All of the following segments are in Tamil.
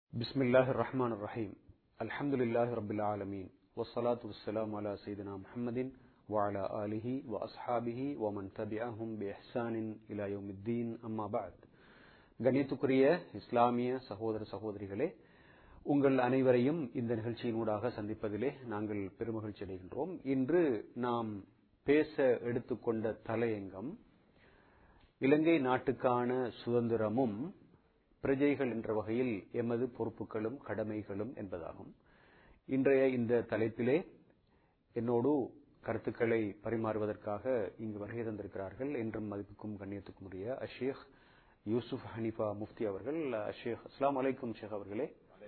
بسم الله الرحمن الرحيم الحمد لله رب العالمين والصلاة والسلام على سيدنا محمد وعلى آله وأصحابه ومن تبعهم بإحسان إلى يوم الدين أما بعد கணித்துக்குரிய இஸ்லாமிய சகோதர சகோதரிகளே உங்கள் அனைவரையும் இந்த நிகழ்ச்சியினூடாக சந்திப்பதிலே நாங்கள் பெருமகிழ்ச்சி அடைகின்றோம் இன்று நாம் பேச எடுத்துக்கொண்ட தலையங்கம் இலங்கை நாட்டுக்கான சுதந்திரமும் பிரஜைகள் என்ற வகையில் எமது பொறுப்புகளும் கடமைகளும் என்பதாகும் இன்றைய இந்த தலைப்பிலே என்னோடு கருத்துக்களை பரிமாறுவதற்காக இங்கு வருகை தந்திருக்கிறார்கள் என்றும் மதிப்புக்கும் கண்ணியத்துக்கும் உரிய அஷேக் யூசுப் ஹனீஃபா முஃப்தி அவர்கள் அஷேக் அஸ்லாம் வலைக்கும் ஷேக் அவர்களே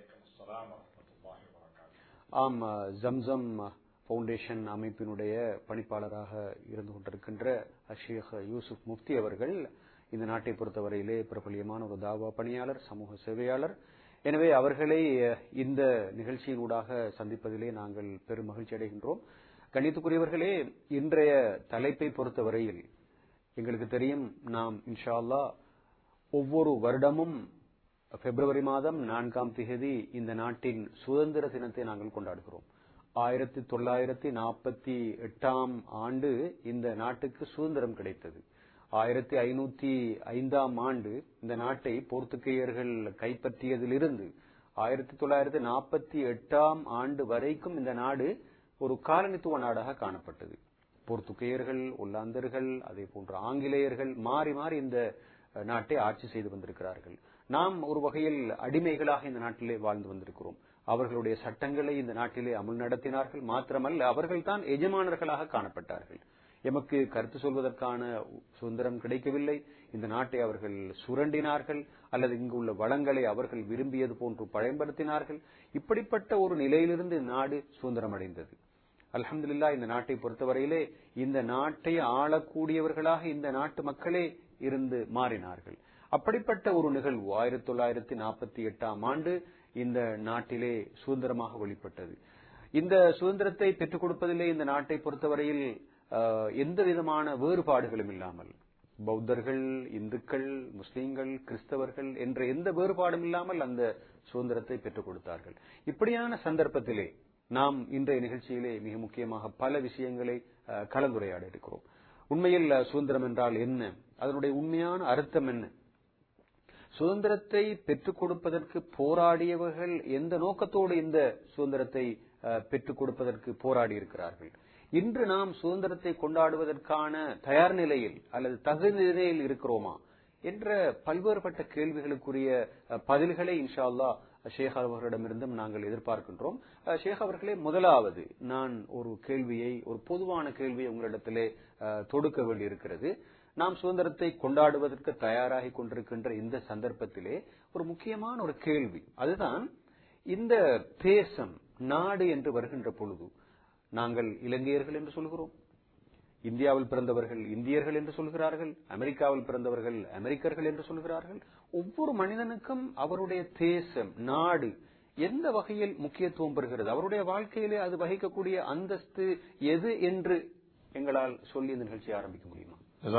ஆம் ஜம்சம் பவுண்டேஷன் அமைப்பினுடைய பணிப்பாளராக இருந்து கொண்டிருக்கின்ற அஷேக் யூசுப் முஃப்தி அவர்கள் இந்த நாட்டை பொறுத்தவரையிலே பிரபலியமான ஒரு தாவா பணியாளர் சமூக சேவையாளர் எனவே அவர்களை இந்த நிகழ்ச்சியினூடாக சந்திப்பதிலே நாங்கள் பெரும் மகிழ்ச்சி அடைகின்றோம் கணித்துக்குரியவர்களே இன்றைய தலைப்பை பொறுத்தவரையில் எங்களுக்கு தெரியும் நாம் இன்ஷா அல்லா ஒவ்வொரு வருடமும் பிப்ரவரி மாதம் நான்காம் திகதி இந்த நாட்டின் சுதந்திர தினத்தை நாங்கள் கொண்டாடுகிறோம் ஆயிரத்தி தொள்ளாயிரத்தி நாற்பத்தி எட்டாம் ஆண்டு இந்த நாட்டுக்கு சுதந்திரம் கிடைத்தது ஆயிரத்தி ஐநூத்தி ஐந்தாம் ஆண்டு இந்த நாட்டை போர்த்துகேயர்கள் கைப்பற்றியதிலிருந்து ஆயிரத்தி தொள்ளாயிரத்தி நாற்பத்தி எட்டாம் ஆண்டு வரைக்கும் இந்த நாடு ஒரு காலனித்துவ நாடாக காணப்பட்டது போர்த்துகேயர்கள் ஒல்லாந்தர்கள் அதே போன்ற ஆங்கிலேயர்கள் மாறி மாறி இந்த நாட்டை ஆட்சி செய்து வந்திருக்கிறார்கள் நாம் ஒரு வகையில் அடிமைகளாக இந்த நாட்டிலே வாழ்ந்து வந்திருக்கிறோம் அவர்களுடைய சட்டங்களை இந்த நாட்டிலே அமல் நடத்தினார்கள் மாத்திரமல்ல அவர்கள் தான் எஜமானர்களாக காணப்பட்டார்கள் எமக்கு கருத்து சொல்வதற்கான சுதந்திரம் கிடைக்கவில்லை இந்த நாட்டை அவர்கள் சுரண்டினார்கள் அல்லது இங்கு உள்ள வளங்களை அவர்கள் விரும்பியது போன்று பயன்படுத்தினார்கள் இப்படிப்பட்ட ஒரு நிலையிலிருந்து நாடு சுதந்திரம் அடைந்தது அலமதுல்லா இந்த நாட்டை பொறுத்தவரையிலே இந்த நாட்டை ஆளக்கூடியவர்களாக இந்த நாட்டு மக்களே இருந்து மாறினார்கள் அப்படிப்பட்ட ஒரு நிகழ்வு ஆயிரத்தி தொள்ளாயிரத்தி நாற்பத்தி எட்டாம் ஆண்டு இந்த நாட்டிலே சுதந்திரமாக வெளிப்பட்டது இந்த சுதந்திரத்தை பெற்றுக் கொடுப்பதிலே இந்த நாட்டை பொறுத்தவரையில் எந்த விதமான வேறுபாடுகளும் இல்லாமல் பௌத்தர்கள் இந்துக்கள் முஸ்லீம்கள் கிறிஸ்தவர்கள் என்ற எந்த வேறுபாடும் இல்லாமல் அந்த சுதந்திரத்தை பெற்றுக் கொடுத்தார்கள் இப்படியான சந்தர்ப்பத்திலே நாம் இன்றைய நிகழ்ச்சியிலே மிக முக்கியமாக பல விஷயங்களை கலந்துரையாட இருக்கிறோம் உண்மையில் சுதந்திரம் என்றால் என்ன அதனுடைய உண்மையான அர்த்தம் என்ன சுதந்திரத்தை பெற்றுக் கொடுப்பதற்கு போராடியவர்கள் எந்த நோக்கத்தோடு இந்த சுதந்திரத்தை பெற்றுக் கொடுப்பதற்கு போராடி இருக்கிறார்கள் இன்று நாம் சுதந்திரத்தை கொண்டாடுவதற்கான தயார் நிலையில் அல்லது தகுதி நிலையில் இருக்கிறோமா என்ற பல்வேறுபட்ட கேள்விகளுக்குரிய பதில்களை இன்ஷா அல்லா ஷேக் அவர்களிடமிருந்தும் நாங்கள் எதிர்பார்க்கின்றோம் ஷேக் அவர்களே முதலாவது நான் ஒரு கேள்வியை ஒரு பொதுவான கேள்வியை உங்களிடத்திலே தொடுக்க வேண்டியிருக்கிறது நாம் சுதந்திரத்தை கொண்டாடுவதற்கு தயாராகி கொண்டிருக்கின்ற இந்த சந்தர்ப்பத்திலே ஒரு முக்கியமான ஒரு கேள்வி அதுதான் இந்த தேசம் நாடு என்று வருகின்ற பொழுது நாங்கள் இலங்கையர்கள் என்று சொல்கிறோம் இந்தியாவில் பிறந்தவர்கள் இந்தியர்கள் என்று சொல்கிறார்கள் அமெரிக்காவில் பிறந்தவர்கள் அமெரிக்கர்கள் என்று சொல்கிறார்கள் ஒவ்வொரு மனிதனுக்கும் அவருடைய தேசம் நாடு எந்த வகையில் முக்கியத்துவம் பெறுகிறது அவருடைய வாழ்க்கையிலே அது வகிக்கக்கூடிய அந்தஸ்து எது என்று எங்களால் சொல்லி இந்த நிகழ்ச்சியை ஆரம்பிக்க முடியுமா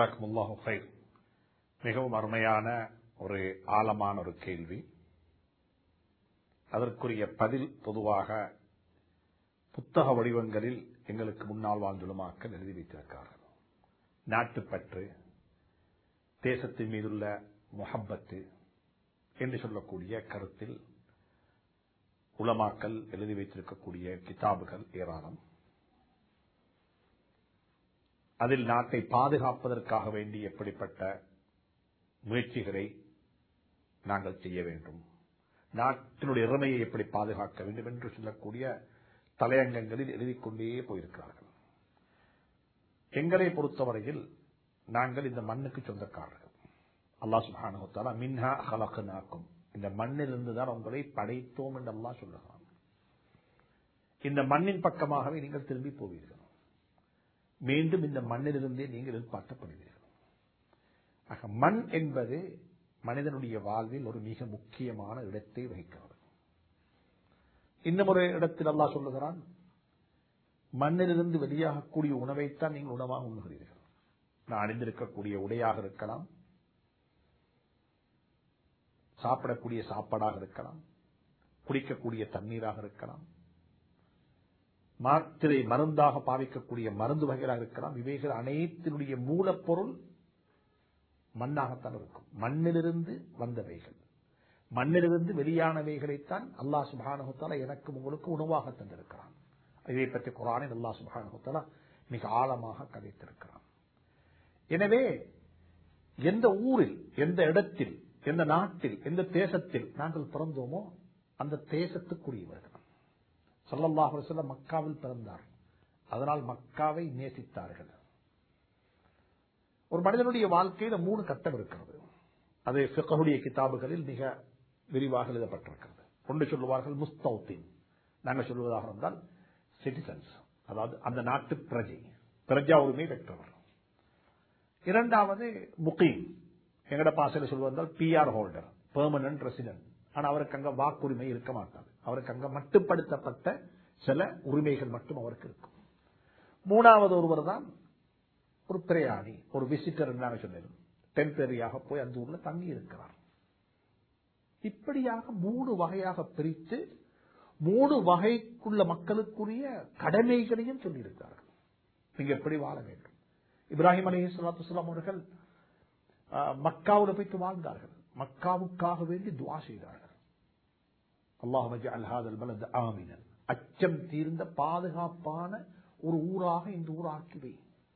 மிகவும் அருமையான ஒரு ஆழமான ஒரு கேள்வி அதற்குரிய பதில் பொதுவாக புத்தக வடிவங்களில் எங்களுக்கு முன்னால் வாழ்ந்துள்ளமாக்கள் எழுதி வைத்திருக்கிறார்கள் நாட்டுப்பற்று தேசத்தின் மீதுள்ள முகப்பத்து என்று சொல்லக்கூடிய கருத்தில் உளமாக்கல் எழுதி வைத்திருக்கக்கூடிய கிதாபுகள் ஏராளம் அதில் நாட்டை பாதுகாப்பதற்காக வேண்டி எப்படிப்பட்ட முயற்சிகளை நாங்கள் செய்ய வேண்டும் நாட்டினுடைய இறமையை எப்படி பாதுகாக்க வேண்டும் என்று சொல்லக்கூடிய தலையங்கங்களில் எழுதிக் கொண்டே போயிருக்கிறார்கள் எங்களை பொறுத்தவரையில் நாங்கள் இந்த மண்ணுக்கு சொந்தக்காரர்கள் அல்லா சுபானுத்தாலா மின்ஹா ஹலக்குனாக்கும் இந்த மண்ணிலிருந்து தான் உங்களை படைத்தோம் என்று அல்லா சொல்லுகிறான் இந்த மண்ணின் பக்கமாகவே நீங்கள் திரும்பி போவீர்கள் மீண்டும் இந்த மண்ணிலிருந்தே நீங்கள் எதிர்பார்க்கப்படுவீர்கள் ஆக மண் என்பது மனிதனுடைய வாழ்வில் ஒரு மிக முக்கியமான இடத்தை வகிக்கிறது இன்னும் ஒரு இடத்தில் அல்லா சொல்லுகிறான் மண்ணிலிருந்து வெளியாகக்கூடிய உணவைத்தான் நீங்கள் உணவாக உண்ணுகிறீர்கள் நான் அணிந்திருக்கக்கூடிய உடையாக இருக்கலாம் சாப்பிடக்கூடிய சாப்பாடாக இருக்கலாம் குடிக்கக்கூடிய தண்ணீராக இருக்கலாம் மாத்திரை மருந்தாக பாவிக்கக்கூடிய மருந்து வகைகளாக இருக்கலாம் இவைகள் அனைத்தினுடைய மூலப்பொருள் மண்ணாகத்தான் இருக்கும் மண்ணிலிருந்து வந்தவைகள் மண்ணிலிருந்து வெளியானவைகளைத்தான் அல்லாஹ் சுபானுகத்தால எனக்கும் உங்களுக்கு உணவாக தந்திருக்கிறான் இதை பற்றி குரானில் அல்லாஹ் சுபானுகத்தால மிக ஆழமாக கதைத்திருக்கிறான் எனவே எந்த ஊரில் எந்த இடத்தில் எந்த நாட்டில் எந்த தேசத்தில் நாங்கள் பிறந்தோமோ அந்த தேசத்துக்குரியவர்கள் சல்லல்லாஹு அலைஹி வஸல்லம் மக்காவில் பிறந்தார் அதனால் மக்காவை நேசித்தார்கள் ஒரு மனிதனுடைய வாழ்க்கையில மூணு கட்டம் இருக்கிறது அது ஃபிக்ஹுடைய கிதாபுகளில் மிக விரிவாக எழுதப்பட்டிருக்கிறது ஒன்று சொல்லுவார்கள் முஸ்தௌத்தின் நாங்கள் சொல்வதாக இருந்தால் சிட்டிசன்ஸ் அதாவது அந்த நாட்டு பிரஜை பிரஜா உரிமை பெற்றவர் இரண்டாவது முகீம் எங்கட பாசையில் சொல்வதால் பிஆர் ஹோல்டர் பெர்மனன்ட் ரெசிடென்ட் ஆனா அவருக்கு அங்க வாக்குரிமை இருக்க மாட்டாது அவருக்கு அங்க மட்டுப்படுத்தப்பட்ட சில உரிமைகள் மட்டும் அவருக்கு இருக்கும் மூணாவது ஒருவர் தான் ஒரு பிரயாணி ஒரு விசிட்டர் நாங்க சொன்னோம் டெம்பரரியாக போய் அந்த ஊர்ல தங்கி இருக்கிறார் இப்படியாக மூணு வகையாக பிரித்து மூணு வகைக்குள்ள மக்களுக்குரிய கடமைகளையும் சொல்லியிருக்கிறார்கள் நீங்க எப்படி வாழ வேண்டும் இப்ராஹிம் அலி சலாத்துலாம் அவர்கள் மக்காவில் போயிட்டு வாழ்ந்தார்கள் மக்காவுக்காக வேண்டி துவா செய்தார்கள் அல்லாஹ் ஆமினன் அச்சம் தீர்ந்த பாதுகாப்பான ஒரு ஊராக இந்த ஊர் ஆக்கிவை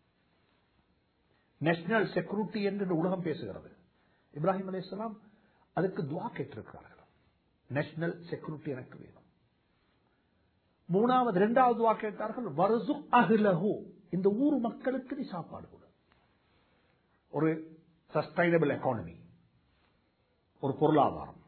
நேஷனல் செக்யூரிட்டி என்று உலகம் பேசுகிறது இப்ராஹிம் அலி இஸ்லாம் அதுக்கு துவா கேட்டிருக்கிறார்கள் நேஷனல் செக்யூரிட்டி எனக்கு வேணும் மூணாவது இரண்டாவது துவா கேட்டார்கள் வருசு அகிலஹு இந்த ஊர் மக்களுக்கு நீ சாப்பாடு கொடு ஒரு சஸ்டைனபிள் எக்கானமி ஒரு பொருளாதாரம்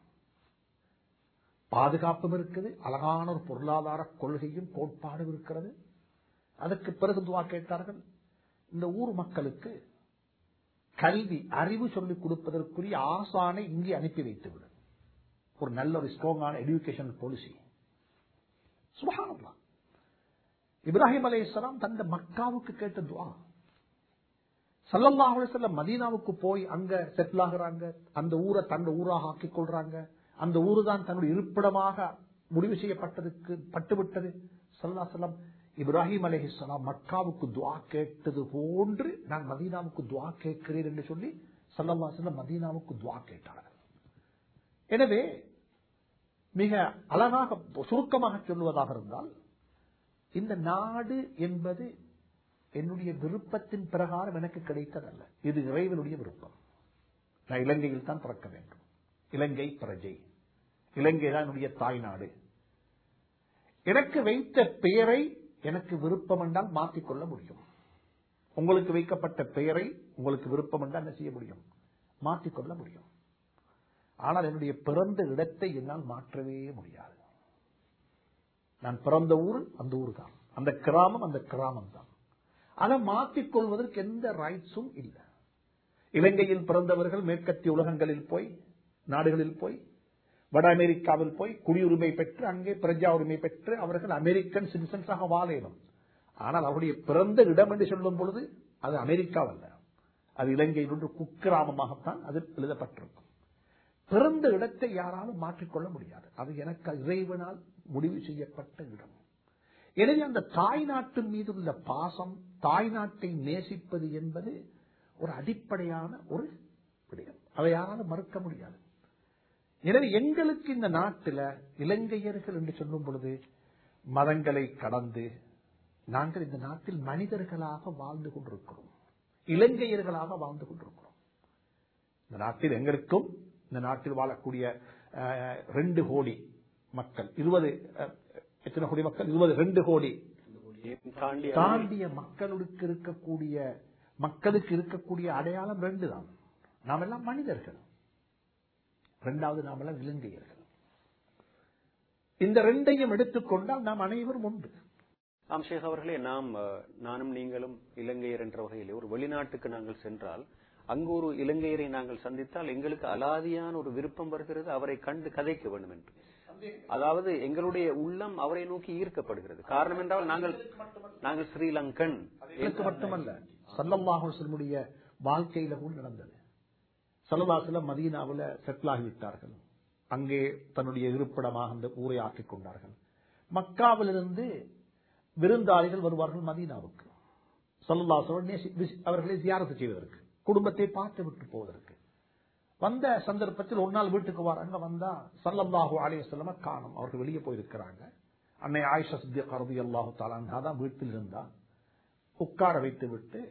பாதுகாப்பும் இருக்குது அழகான ஒரு பொருளாதார கொள்கையும் கோட்பாடும் இருக்கிறது அதற்கு பிறகு துவா கேட்டார்கள் இந்த ஊர் மக்களுக்கு கல்வி அறிவு சொல்லிக் கொடுப்பதற்குரிய ஆசானை இங்கே அனுப்பி வைத்துவிடு ஒரு நல்ல ஒரு ஸ்ட்ராங்கான எஜுகேஷன் பாலிசி சுபகானம்லாம் இப்ராஹிம் அலை இஸ்லாம் தந்த மக்காவுக்கு கேட்ட துவா சல்லல்லாஹு அலைஹி வஸல்லம் மதீனாவுக்கு போய் அங்க செட்டில் ஆகுறாங்க அந்த ஊரை தந்த ஊராக ஆக்கிக் கொள்றாங்க அந்த ஊரு தான் தன்னுடைய இருப்பிடமாக முடிவு செய்யப்பட்டதுக்கு பட்டுவிட்டது சல்லா செல்லம் இப்ராஹிம் அலைஹிஸ்லாம் மக்காவுக்கு துவா கேட்டது போன்று நான் மதீனாவுக்கு துவா கேட்கிறேன் என்று சொல்லி சல்லல்லா செல்லம் மதீனாவுக்கு துவா கேட்டார்கள் எனவே மிக அழகாக சுருக்கமாக சொல்லுவதாக இருந்தால் இந்த நாடு என்பது என்னுடைய விருப்பத்தின் பிரகாரம் எனக்கு கிடைத்ததல்ல இது இறைவனுடைய விருப்பம் நான் இலங்கையில் தான் பிறக்க வேண்டும் இலங்கை பிரஜை இலங்கை தான் என்னுடைய தாய்நாடு எனக்கு வைத்த பெயரை எனக்கு விருப்பம் என்றால் மாற்றிக்கொள்ள முடியும் உங்களுக்கு வைக்கப்பட்ட பெயரை உங்களுக்கு விருப்பம் என்றால் என்ன செய்ய முடியும் மாற்றிக்கொள்ள முடியும் ஆனால் என்னுடைய பிறந்த இடத்தை என்னால் மாற்றவே முடியாது நான் பிறந்த ஊர் அந்த ஊர் தான் அந்த கிராமம் அந்த கிராமம் தான் அதை மாற்றிக்கொள்வதற்கு எந்த ரைட்ஸும் இல்லை இலங்கையில் பிறந்தவர்கள் மேற்கத்திய உலகங்களில் போய் நாடுகளில் போய் வட அமெரிக்காவில் போய் குடியுரிமை பெற்று அங்கே பிரஜா உரிமை பெற்று அவர்கள் அமெரிக்கன் சிட்டிசன்ஸாக வாழணும் ஆனால் அவருடைய பிறந்த இடம் என்று சொல்லும் பொழுது அது அமெரிக்காவல்ல அது இலங்கையில் ஒன்று குக்கிராமமாகத்தான் அது எழுதப்பட்டிருக்கும் பிறந்த இடத்தை யாராலும் மாற்றிக்கொள்ள முடியாது அது எனக்கு இறைவனால் முடிவு செய்யப்பட்ட இடம் எனவே அந்த தாய் நாட்டின் மீது உள்ள பாசம் தாய் நாட்டை நேசிப்பது என்பது ஒரு அடிப்படையான ஒரு விடயம் அதை யாராலும் மறுக்க முடியாது எனவே எங்களுக்கு இந்த நாட்டில் இலங்கையர்கள் என்று சொல்லும் பொழுது மதங்களை கடந்து நாங்கள் இந்த நாட்டில் மனிதர்களாக வாழ்ந்து கொண்டிருக்கிறோம் இலங்கையர்களாக வாழ்ந்து கொண்டிருக்கிறோம் இந்த நாட்டில் எங்களுக்கும் இந்த நாட்டில் வாழக்கூடிய ரெண்டு கோடி மக்கள் இருபது எத்தனை கோடி மக்கள் இருபது ரெண்டு கோடி தாண்டிய மக்களுக்கு இருக்கக்கூடிய மக்களுக்கு இருக்கக்கூடிய அடையாளம் ரெண்டு தான் நாம் எல்லாம் மனிதர்கள் இரண்டாவது நாம் எல்லாம் இலங்கையர்கள் இந்த ரெண்டையும் எடுத்துக்கொண்டால் நாம் அனைவரும் உண்டு ஆம் ஷேக் அவர்களே நாம் நானும் நீங்களும் இலங்கையர் என்ற வகையிலே ஒரு வெளிநாட்டுக்கு நாங்கள் சென்றால் அங்கு ஒரு இலங்கையரை நாங்கள் சந்தித்தால் எங்களுக்கு அலாதியான ஒரு விருப்பம் வருகிறது அவரை கண்டு கதைக்க வேண்டும் என்று அதாவது எங்களுடைய உள்ளம் அவரை நோக்கி ஈர்க்கப்படுகிறது காரணம் என்றால் நாங்கள் நாங்கள் ஸ்ரீலங்கன் எனக்கு மட்டுமல்ல சல்லல்லாஹுடைய வாழ்க்கையில கூட நடந்தது சல்லல்லாசுல மதீனாவில் செட்டில் ஆகிவிட்டார்கள் அங்கே தன்னுடைய இருப்பிடமாக அந்த ஊரை ஆக்கிக் கொண்டார்கள் மக்காவிலிருந்து விருந்தாளிகள் வருவார்கள் மதீனாவுக்கு சல்லாசோட அவர்களை தியாரத்து செய்வதற்கு குடும்பத்தை பார்த்து விட்டு போவதற்கு வந்த சந்தர்ப்பத்தில் ஒரு நாள் வீட்டுக்கு வராங்க வந்தா சல்லல்லாஹு அலைய செல்லம காணும் அவர்கள் வெளியே போயிருக்கிறாங்க அன்னை ஆயிஷா சித்திய கருதி அல்லாஹு தாலான் தான் வீட்டில் இருந்தா உட்கார வைத்து விட்டு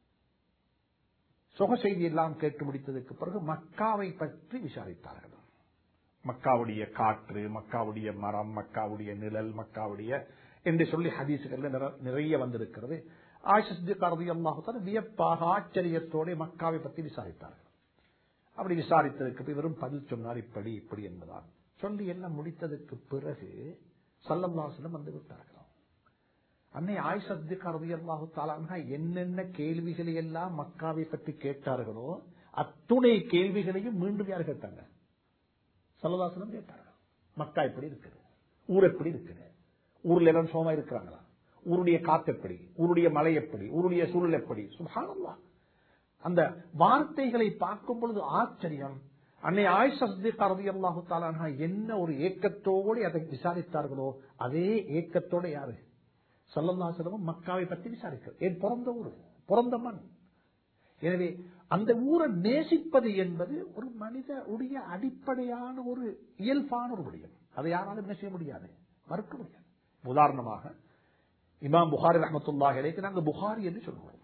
சுக செய்தி எல்லாம் கேட்டு முடித்ததுக்கு பிறகு மக்காவை பற்றி விசாரித்தார்கள் மக்காவுடைய காற்று மக்காவுடைய மரம் மக்காவுடைய நிழல் மக்காவுடைய என்று சொல்லி ஹதீசுகள்ல நிறைய வந்திருக்கிறது ஆயிஷி அல்லாஹு வியப்பாக ஆச்சரியத்தோட மக்காவை பற்றி விசாரித்தார்கள் அப்படி விசாரித்ததுக்கு இவரும் பதில் சொன்னார் இப்படி இப்படி என்பதால் சொல்லி எல்லாம் முடித்ததுக்கு பிறகு சல்லல்லாசலம் வந்து விட்டார்கள் அன்னை ஆயிஷத்து கருதி அல்லாஹு தாலாங்க என்னென்ன கேள்விகளை எல்லாம் மக்காவை பற்றி கேட்டார்களோ அத்துணை கேள்விகளையும் மீண்டும் யார் கேட்டாங்க சல்லதாசனம் கேட்டார்கள் மக்கா எப்படி இருக்குது ஊர் எப்படி இருக்குது ஊர்ல எல்லாம் சோமா இருக்கிறாங்களா ஊருடைய காத்து எப்படி ஊருடைய மலை எப்படி ஊருடைய சூழல் எப்படி சுபானல்லா அந்த வார்த்தைகளை பார்க்கும் பொழுது ஆச்சரியம் அன்னை ஆயிஷி கருதி அல்லாஹு தாலானா என்ன ஒரு ஏக்கத்தோடு அதை விசாரித்தார்களோ அதே ஏக்கத்தோட யாரு சொல்லல்லாசலமும் மக்காவை பற்றி விசாரிக்கிறார் ஏன் பிறந்த ஊர் பிறந்த மண் எனவே அந்த ஊரை நேசிப்பது என்பது ஒரு மனித உடைய அடிப்படையான ஒரு இயல்பான ஒரு விடயம் அதை யாராலும் என்ன செய்ய முடியாது மறுக்க முடியாது உதாரணமாக இமாம் புகாரி ரஹமத்துல்லாஹிலேக்கு நாங்கள் புகாரி என்று சொல்கிறோம்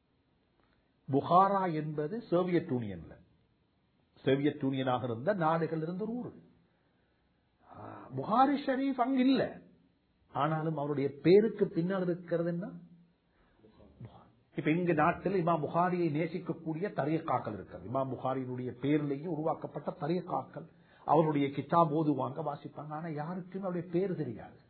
புகாரா என்பது சோவியத் யூனியன்ல சோவியத் யூனியனாக இருந்த நாடுகள் இருந்த ஒரு ஊர் புகாரி ஷரீப் அங்க இல்ல ஆனாலும் அவருடைய பேருக்கு பின்னால் இருக்கிறது என்ன இப்ப இங்க நாட்டில் இமாம் புகாரியை நேசிக்கக்கூடிய தரியக்காக்கள் இருக்கிறது இமாம் புகாரியினுடைய பேரிலேயே உருவாக்கப்பட்ட தரியக்காக்கள் அவருடைய கிதாப் ஓதுவாங்க வாசிப்பாங்க ஆனா யாருக்கும் அவருடைய பேர் தெரியாது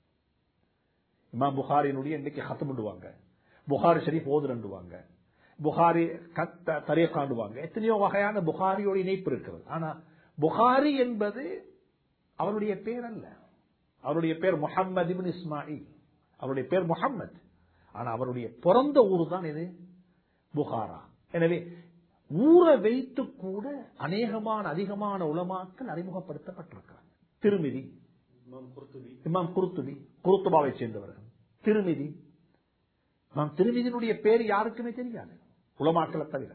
இமாம் புகாரினுடைய இன்னைக்கு ஹத்தமிடுவாங்க புகாரி ஷரீப் ஓதுரண்டுவாங்க புகாரி தரியக்காண்டுவாங்க எத்தனையோ வகையான புகாரியோட இணைப்பு இருக்கிறது ஆனா புகாரி என்பது அவருடைய பேர் அல்ல அவருடைய பேர் முகம்மது இபின் இஸ்மாயில் அவருடைய பேர் முகம்மது ஆனா அவருடைய பிறந்த ஊர் தான் இது புகாரா எனவே ஊரை வைத்து கூட அநேகமான அதிகமான உலமாக்கள் அறிமுகப்படுத்தப்பட்டிருக்கிறாங்க திருமிதி இமாம் குருத்துபி குருத்துபாவை சேர்ந்தவர்கள் திருமிதி நாம் திருமிதியினுடைய பேர் யாருக்குமே தெரியாது உலமாக்களை தவிர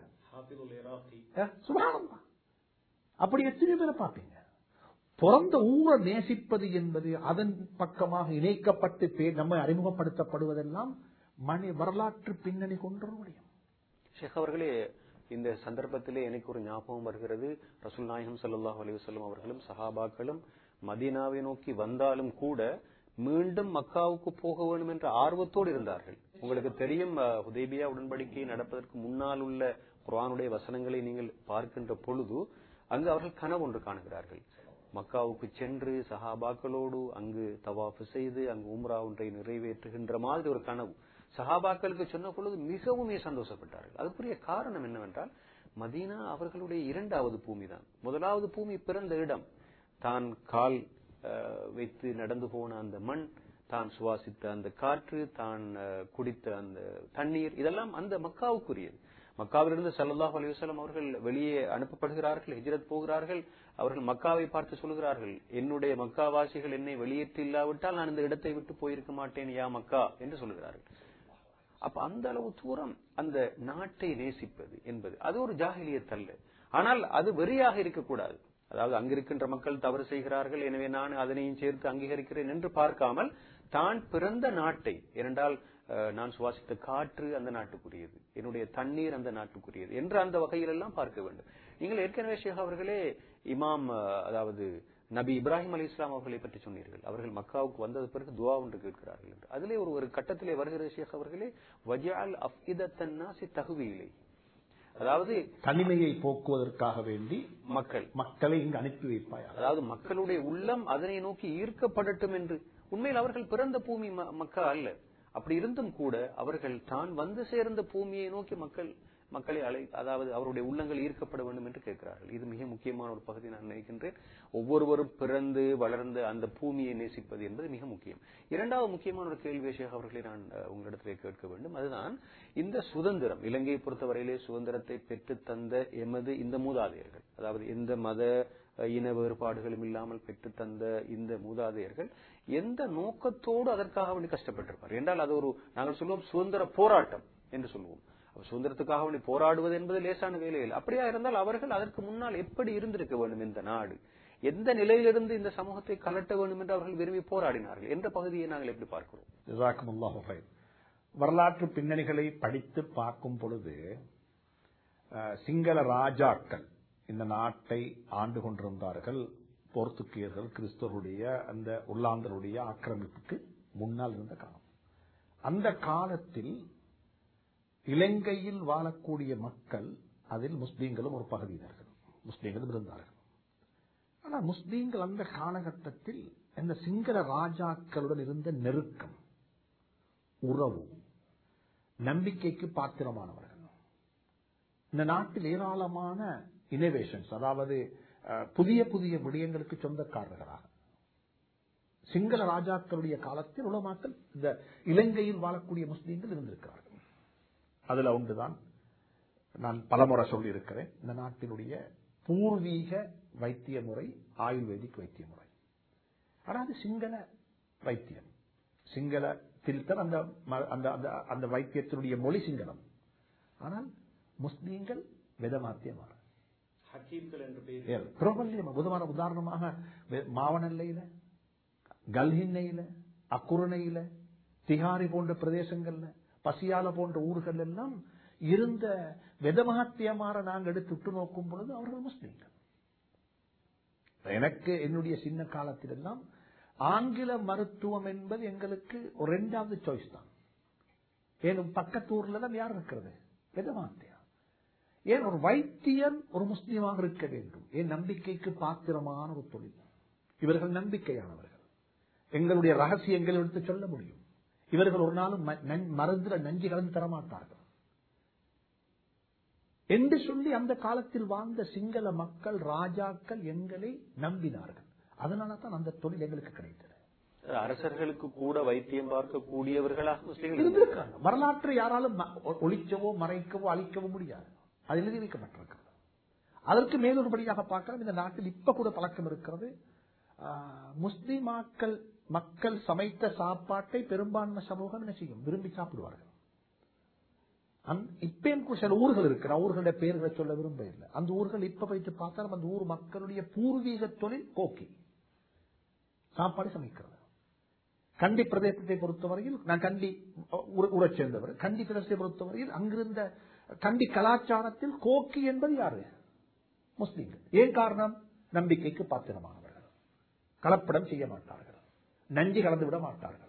சுபானந்தா அப்படி எத்தனை பேரை பார்ப்பீங்க பிறந்த ஊரை நேசிப்பது என்பது அதன் பக்கமாக இணைக்கப்பட்டு பேர் நம்ம அறிமுகப்படுத்தப்படுவதெல்லாம் மணி வரலாற்று பின்னணி கொன்ற முடியும் ஷேக் அவர்களே இந்த சந்தர்ப்பத்திலே எனக்கு ஒரு ஞாபகம் வருகிறது ரசூல் நாயகம் சல்லாஹ் அலிவசல்லம் அவர்களும் சஹாபாக்களும் மதீனாவை நோக்கி வந்தாலும் கூட மீண்டும் மக்காவுக்கு போக வேண்டும் என்ற ஆர்வத்தோடு இருந்தார்கள் உங்களுக்கு தெரியும் உதேபியா உடன்படிக்கை நடப்பதற்கு முன்னால் உள்ள குரானுடைய வசனங்களை நீங்கள் பார்க்கின்ற பொழுது அங்கு அவர்கள் கனவு ஒன்று காணுகிறார்கள் மக்காவுக்கு சென்று சஹாபாக்களோடு அங்கு தவாஃபு செய்து அங்கு உம்ரா ஒன்றை நிறைவேற்றுகின்ற மாதிரி ஒரு கனவு சஹாபாக்களுக்கு சொன்ன பொழுது மிகவும் சந்தோஷப்பட்டார்கள் அதுக்குரிய காரணம் என்னவென்றால் மதீனா அவர்களுடைய இரண்டாவது பூமி தான் முதலாவது பூமி பிறந்த இடம் தான் கால் வைத்து நடந்து போன அந்த மண் தான் சுவாசித்த அந்த காற்று தான் குடித்த அந்த தண்ணீர் இதெல்லாம் அந்த மக்காவுக்குரியது மக்காவிலிருந்து சல்லாஹ் அலிவசலம் அவர்கள் வெளியே அனுப்பப்படுகிறார்கள் ஹிஜரத் போகிறார்கள் அவர்கள் மக்காவை பார்த்து சொல்கிறார்கள் என்னுடைய மக்காவாசிகள் என்னை வெளியேற்றி இல்லாவிட்டால் நான் இந்த இடத்தை விட்டு போயிருக்க மாட்டேன் யா மக்கா என்று சொல்கிறார்கள் அப்ப அந்த அளவு தூரம் அந்த நாட்டை நேசிப்பது என்பது அது ஒரு ஜாகிலியத் அல்ல ஆனால் அது வெறியாக இருக்கக்கூடாது அதாவது அங்கிருக்கின்ற மக்கள் தவறு செய்கிறார்கள் எனவே நான் அதனையும் சேர்த்து அங்கீகரிக்கிறேன் என்று பார்க்காமல் தான் பிறந்த நாட்டை ஏனென்றால் நான் சுவாசித்த காற்று அந்த நாட்டுக்குரியது என்னுடைய தண்ணீர் அந்த நாட்டுக்குரியது என்று அந்த வகையில் எல்லாம் பார்க்க வேண்டும் நீங்கள் ஏற்கனவே ஷேக் அவர்களே இமாம் அதாவது நபி இப்ராஹிம் அலி இஸ்லாம் அவர்களை பற்றி சொன்னீர்கள் அவர்கள் மக்காவுக்கு வந்தது பிறகு துவா ஒன்று கேட்கிறார்கள் என்று அதிலே ஒரு ஒரு கட்டத்திலே வருகிற ஷேக் அவர்களே வஜால் அஃபிதத்தன்னாசி தகுவியிலே அதாவது தனிமையை போக்குவதற்காக வேண்டி மக்கள் மக்களை இங்கு அனுப்பி வைப்பாயா அதாவது மக்களுடைய உள்ளம் அதனை நோக்கி ஈர்க்கப்படட்டும் என்று உண்மையில் அவர்கள் பிறந்த பூமி மக்கா அல்ல அப்படி இருந்தும் கூட அவர்கள் தான் வந்து சேர்ந்த பூமியை நோக்கி மக்கள் மக்களை அழை அதாவது அவருடைய உள்ளங்கள் ஈர்க்கப்பட வேண்டும் என்று கேட்கிறார்கள் இது மிக முக்கியமான ஒரு பகுதி நான் நினைக்கின்றேன் ஒவ்வொருவரும் பிறந்து வளர்ந்த அந்த பூமியை நேசிப்பது என்பது மிக முக்கியம் இரண்டாவது முக்கியமான ஒரு கேள்வி ஷேக் அவர்களை நான் உங்களிடத்திலே கேட்க வேண்டும் அதுதான் இந்த சுதந்திரம் இலங்கையை பொறுத்தவரையிலே சுதந்திரத்தை பெற்று தந்த எமது இந்த மூதாதையர்கள் அதாவது எந்த மத அஹ், இன வேறுபாடுகளும் இல்லாமல் பெற்று தந்த இந்த மூதாதையர்கள் எந்த நோக்கத்தோடு அதற்காக வேண்டி கஷ்டப்பட்டிருப்பார் என்றால் அது ஒரு நாங்கள் சொல்லுவோம் சுதந்திர போராட்டம் என்று சொல்லுவோம் அப்ப சுதந்திரத்துக்காக வேண்டி போராடுவது என்பது லேசான வேலையில் அப்படியா இருந்தால் அவர்கள் அதற்கு முன்னால் எப்படி இருந்திருக்க வேண்டும் இந்த நாடு எந்த நிலையிலிருந்து இந்த சமூகத்தை கலட்ட வேண்டும் என்று அவர்கள் விரும்பி போராடினார்கள் என்ற பகுதியை நாங்கள் எப்படி பார்க்கிறோம் ஜஸாக்குமுல்லாஹு ஹைர். வரலாற்று பின்னணிகளை படித்து பார்க்கும் பொழுது அஹ், சிங்கள ராஜாக்கள் இந்த நாட்டை ஆண்டு கொண்டிருந்தார்கள் போர்த்துகீயர்கள் கிறிஸ்தவருடைய அந்த உள்ளாந்தருடைய ஆக்கிரமிப்புக்கு முன்னால் இருந்த காலம் அந்த காலத்தில் இலங்கையில் வாழக்கூடிய மக்கள் அதில் முஸ்லீம்களும் ஒரு பகுதியினர்கள் முஸ்லீம்களும் இருந்தார்கள் ஆனால் முஸ்லீம்கள் அந்த காலகட்டத்தில் இந்த சிங்கள ராஜாக்களுடன் இருந்த நெருக்கம் உறவு நம்பிக்கைக்கு பாத்திரமானவர்கள் இந்த நாட்டில் ஏராளமான இனோவேஷன்ஸ் அதாவது அஹ், புதிய புதிய விடயங்களுக்கு சொந்தக்காரர்களாக சிங்கள ராஜாக்களுடைய காலத்தில் உலமாக்கள் இந்த இலங்கையில் வாழக்கூடிய முஸ்லீம்கள் இருந்திருக்கிறார்கள் அதுல ஒன்றுதான் நான் பலமுறை சொல்லியிருக்கிறேன் இந்த நாட்டினுடைய பூர்வீக வைத்திய முறை ஆயுர்வேதிக் வைத்திய முறை ஆனா அது சிங்கள வைத்தியம் சிங்களத்தில் தான் அந்த ம- அந்த அந்த அந்த வைத்தியத்தினுடைய மொழி சிங்களம் ஆனால் முஸ்லீம்கள் வேதமாத்தியமான ஹக்கீம்கள் என்று பெயர் ஏன், பிரபல்யம் உதாரண உதாரணமாக வே- மாவனல்லையில கல்ஹின்னையில அக்குருணையில திகாரி போன்ற பிரதேசங்கள்ல பசியால போன்ற ஊர்கள் எல்லாம் இருந்த வெதமகத்தியமாற நாங்கள் எடுத்து உற்று நோக்கும் பொழுது அவர்கள் முஸ்லீம்கள் எனக்கு என்னுடைய சின்ன காலத்தில் எல்லாம் ஆங்கில மருத்துவம் என்பது எங்களுக்கு ஒரு ரெண்டாவது சாய்ஸ் தான் ஏன் பக்கத்தூர்ல தான் யார் இருக்கிறது வெதமாத்தியா ஏன் ஒரு வைத்தியன் ஒரு முஸ்லீமாக இருக்க வேண்டும் ஏன் நம்பிக்கைக்கு பாத்திரமான ஒரு தொழில் இவர்கள் நம்பிக்கையானவர்கள் எங்களுடைய ரகசியங்களை எடுத்து சொல்ல முடியும் இவர்கள் ஒரு நாளும் ம- நன்- மருந்துல நஞ்சு கலந்து தரமாட்டார்கள் என்று சொல்லி அந்த காலத்தில் வாழ்ந்த சிங்கள மக்கள் ராஜாக்கள் எங்களை நம்பினார்கள் அதனால தான் அந்த தொழில் எங்களுக்கு கிடைத்தது அரசர்களுக்கு கூட வைத்தியம் பார்க்க கூடியவர்களாக முஸ்லீம்கள் இருந்திருக்காங்க வரலாற்றை யாராலும் ம- ஒ- ஒளிக்கவோ மறைக்கவோ அழிக்கவோ முடியாது அது எழுதி வைக்கப்பட்டிருக்கிறது அதற்கு மேலொருபடியாக பார்க்கலாம் இந்த நாட்டில் இப்ப கூட பழக்கம் இருக்கிறது ஆஹ், முஸ்லிமாக்கள் மக்கள் சமைத்த சாப்பாட்டை பெரும்பான்மை சமூகம் என்ன செய்யும் விரும்பி சாப்பிடுவார்கள் அந்த- இப்பயும் கூட சில ஊர்கள் இருக்கு நான் ஊர்களுடைய பெயர்களை சொல்ல விரும்ப இல்லை அந்த ஊர்கள் இப்ப போயிட்டு பார்த்தாலும் அந்த ஊர் மக்களுடைய பூர்வீக தொழில் கோக்கி சாப்பாடு சமைக்கிறது கண்டி பிரதேசத்தை பொறுத்தவரையில் நான் கண்டி ஊர- ஊரைச் சேர்ந்தவர் கண்டி பிரதேசத்தை பொறுத்தவரையில் அங்கிருந்த கண்டி கலாச்சாரத்தில் கோக்கி என்பது யாரு முஸ்லீம்கள் ஏன் காரணம் நம்பிக்கைக்கு பாத்திரமானவர்கள் கலப்படம் செய்ய மாட்டார்கள் நஞ்சு கலந்து விட மாட்டார்கள்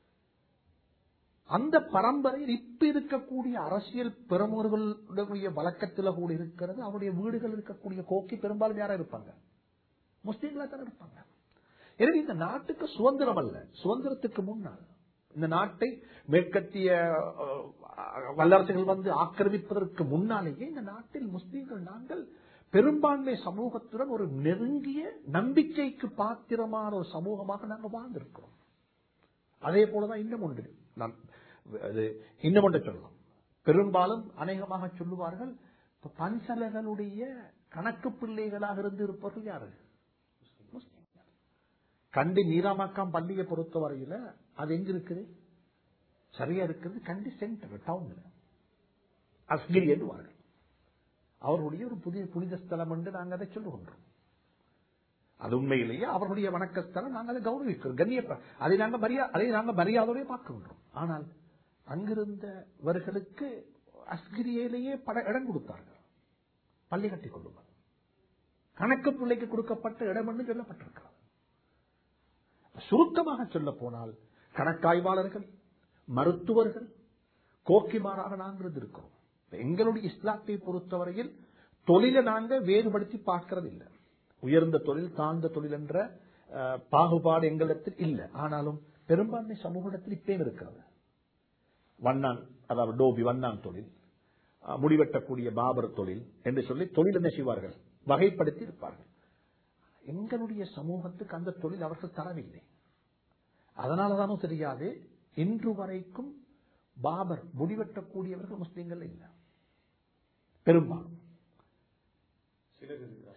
அந்த பரம்பரையில் இப்ப இருக்கக்கூடிய அரசியல் பிரமுகர்களுடைய வழக்கத்தில் கூட இருக்கிறது அவருடைய வீடுகள் இருக்கக்கூடிய கோக்கி பெரும்பாலும் யாரா இருப்பாங்க முஸ்லீம்களா தான் இருப்பாங்க எனவே இந்த நாட்டுக்கு சுதந்திரம் அல்ல சுதந்திரத்துக்கு முன்னால் இந்த நாட்டை மேற்கத்திய அஹ், வல்லரசுகள் வந்து ஆக்கிரமிப்பதற்கு முன்னாலேயே இந்த நாட்டில் முஸ்லீம்கள் நாங்கள் பெரும்பான்மை சமூகத்துடன் ஒரு நெருங்கிய நம்பிக்கைக்கு பாத்திரமான ஒரு சமூகமாக நாங்கள் வாழ்ந்திருக்கிறோம் அதே போலதான் இன்னும் ஒன்று நான் அது இன்னும் ஒன்று சொல்லலாம் பெரும்பாலும் அநேகமாக சொல்லுவார்கள் இப்ப பன்சலகளுடைய கணக்கு பிள்ளைகளாக இருந்து இருப்பவர்கள் யாரு முஸ்லிம்கள். கண்டி நீராமாக்காம் பள்ளியை பொறுத்தவரையில அது எங்க இருக்குது சரியா இருக்கிறது கண்டி சென்டர் டவுன்ல அஸ்கிரி என்றுவார்கள் அவருடைய ஒரு புதிய புனித ஸ்தலம் என்று நாங்கள் அதை சொல்லுகின்றோம் அது உண்மையிலேயே அவருடைய வணக்கஸ்தலம் நாங்கள் அதை கௌரவிக்கிறோம் கண்ணியப்ப அதை நாங்கள் மரியா அதை நாங்கள் மரியாதையோட பார்க்கின்றோம் ஆனால் அங்கிருந்தவர்களுக்கு அஸ்கிரியிலேயே பட இடம் கொடுத்தார்கள் பள்ளி கட்டிக் கொள்ளுங்கள் கணக்கு பிள்ளைக்கு கொடுக்கப்பட்ட இடம் என்று சொல்லப்பட்டிருக்கிறது சுருக்கமாக சொல்ல போனால் கணக்காய்வாளர்கள் மருத்துவர்கள் கோக்கிமாராக நாங்கள் இருந்திருக்கிறோம் எங்களுடைய இஸ்லாத்தை பொறுத்தவரையில் தொழிலை நாங்கள் வேறுபடுத்தி பார்க்கறது இல்லை உயர்ந்த தொழில் தாழ்ந்த தொழில் என்ற அஹ், பாகுபாடு எங்களிடத்தில் இல்லை ஆனாலும் பெரும்பான்மை சமூகத்தில் இப்பயும் இருக்கிறது வண்ணான் அதாவது டோபி வண்ணான் தொழில் அஹ், முடிவெட்டக்கூடிய பாபர் தொழில் என்று சொல்லி தொழில் என்ன செய்வார்கள் வகைப்படுத்தி இருப்பார்கள் எங்களுடைய சமூகத்துக்கு அந்த தொழில் அவர்கள் தரவில்லை அதனாலதானோ தெரியாது இன்று வரைக்கும் பாபர் முடிவெட்டக்கூடியவர்கள் முஸ்லீம்கள் இல்லை பெரும்பாலும்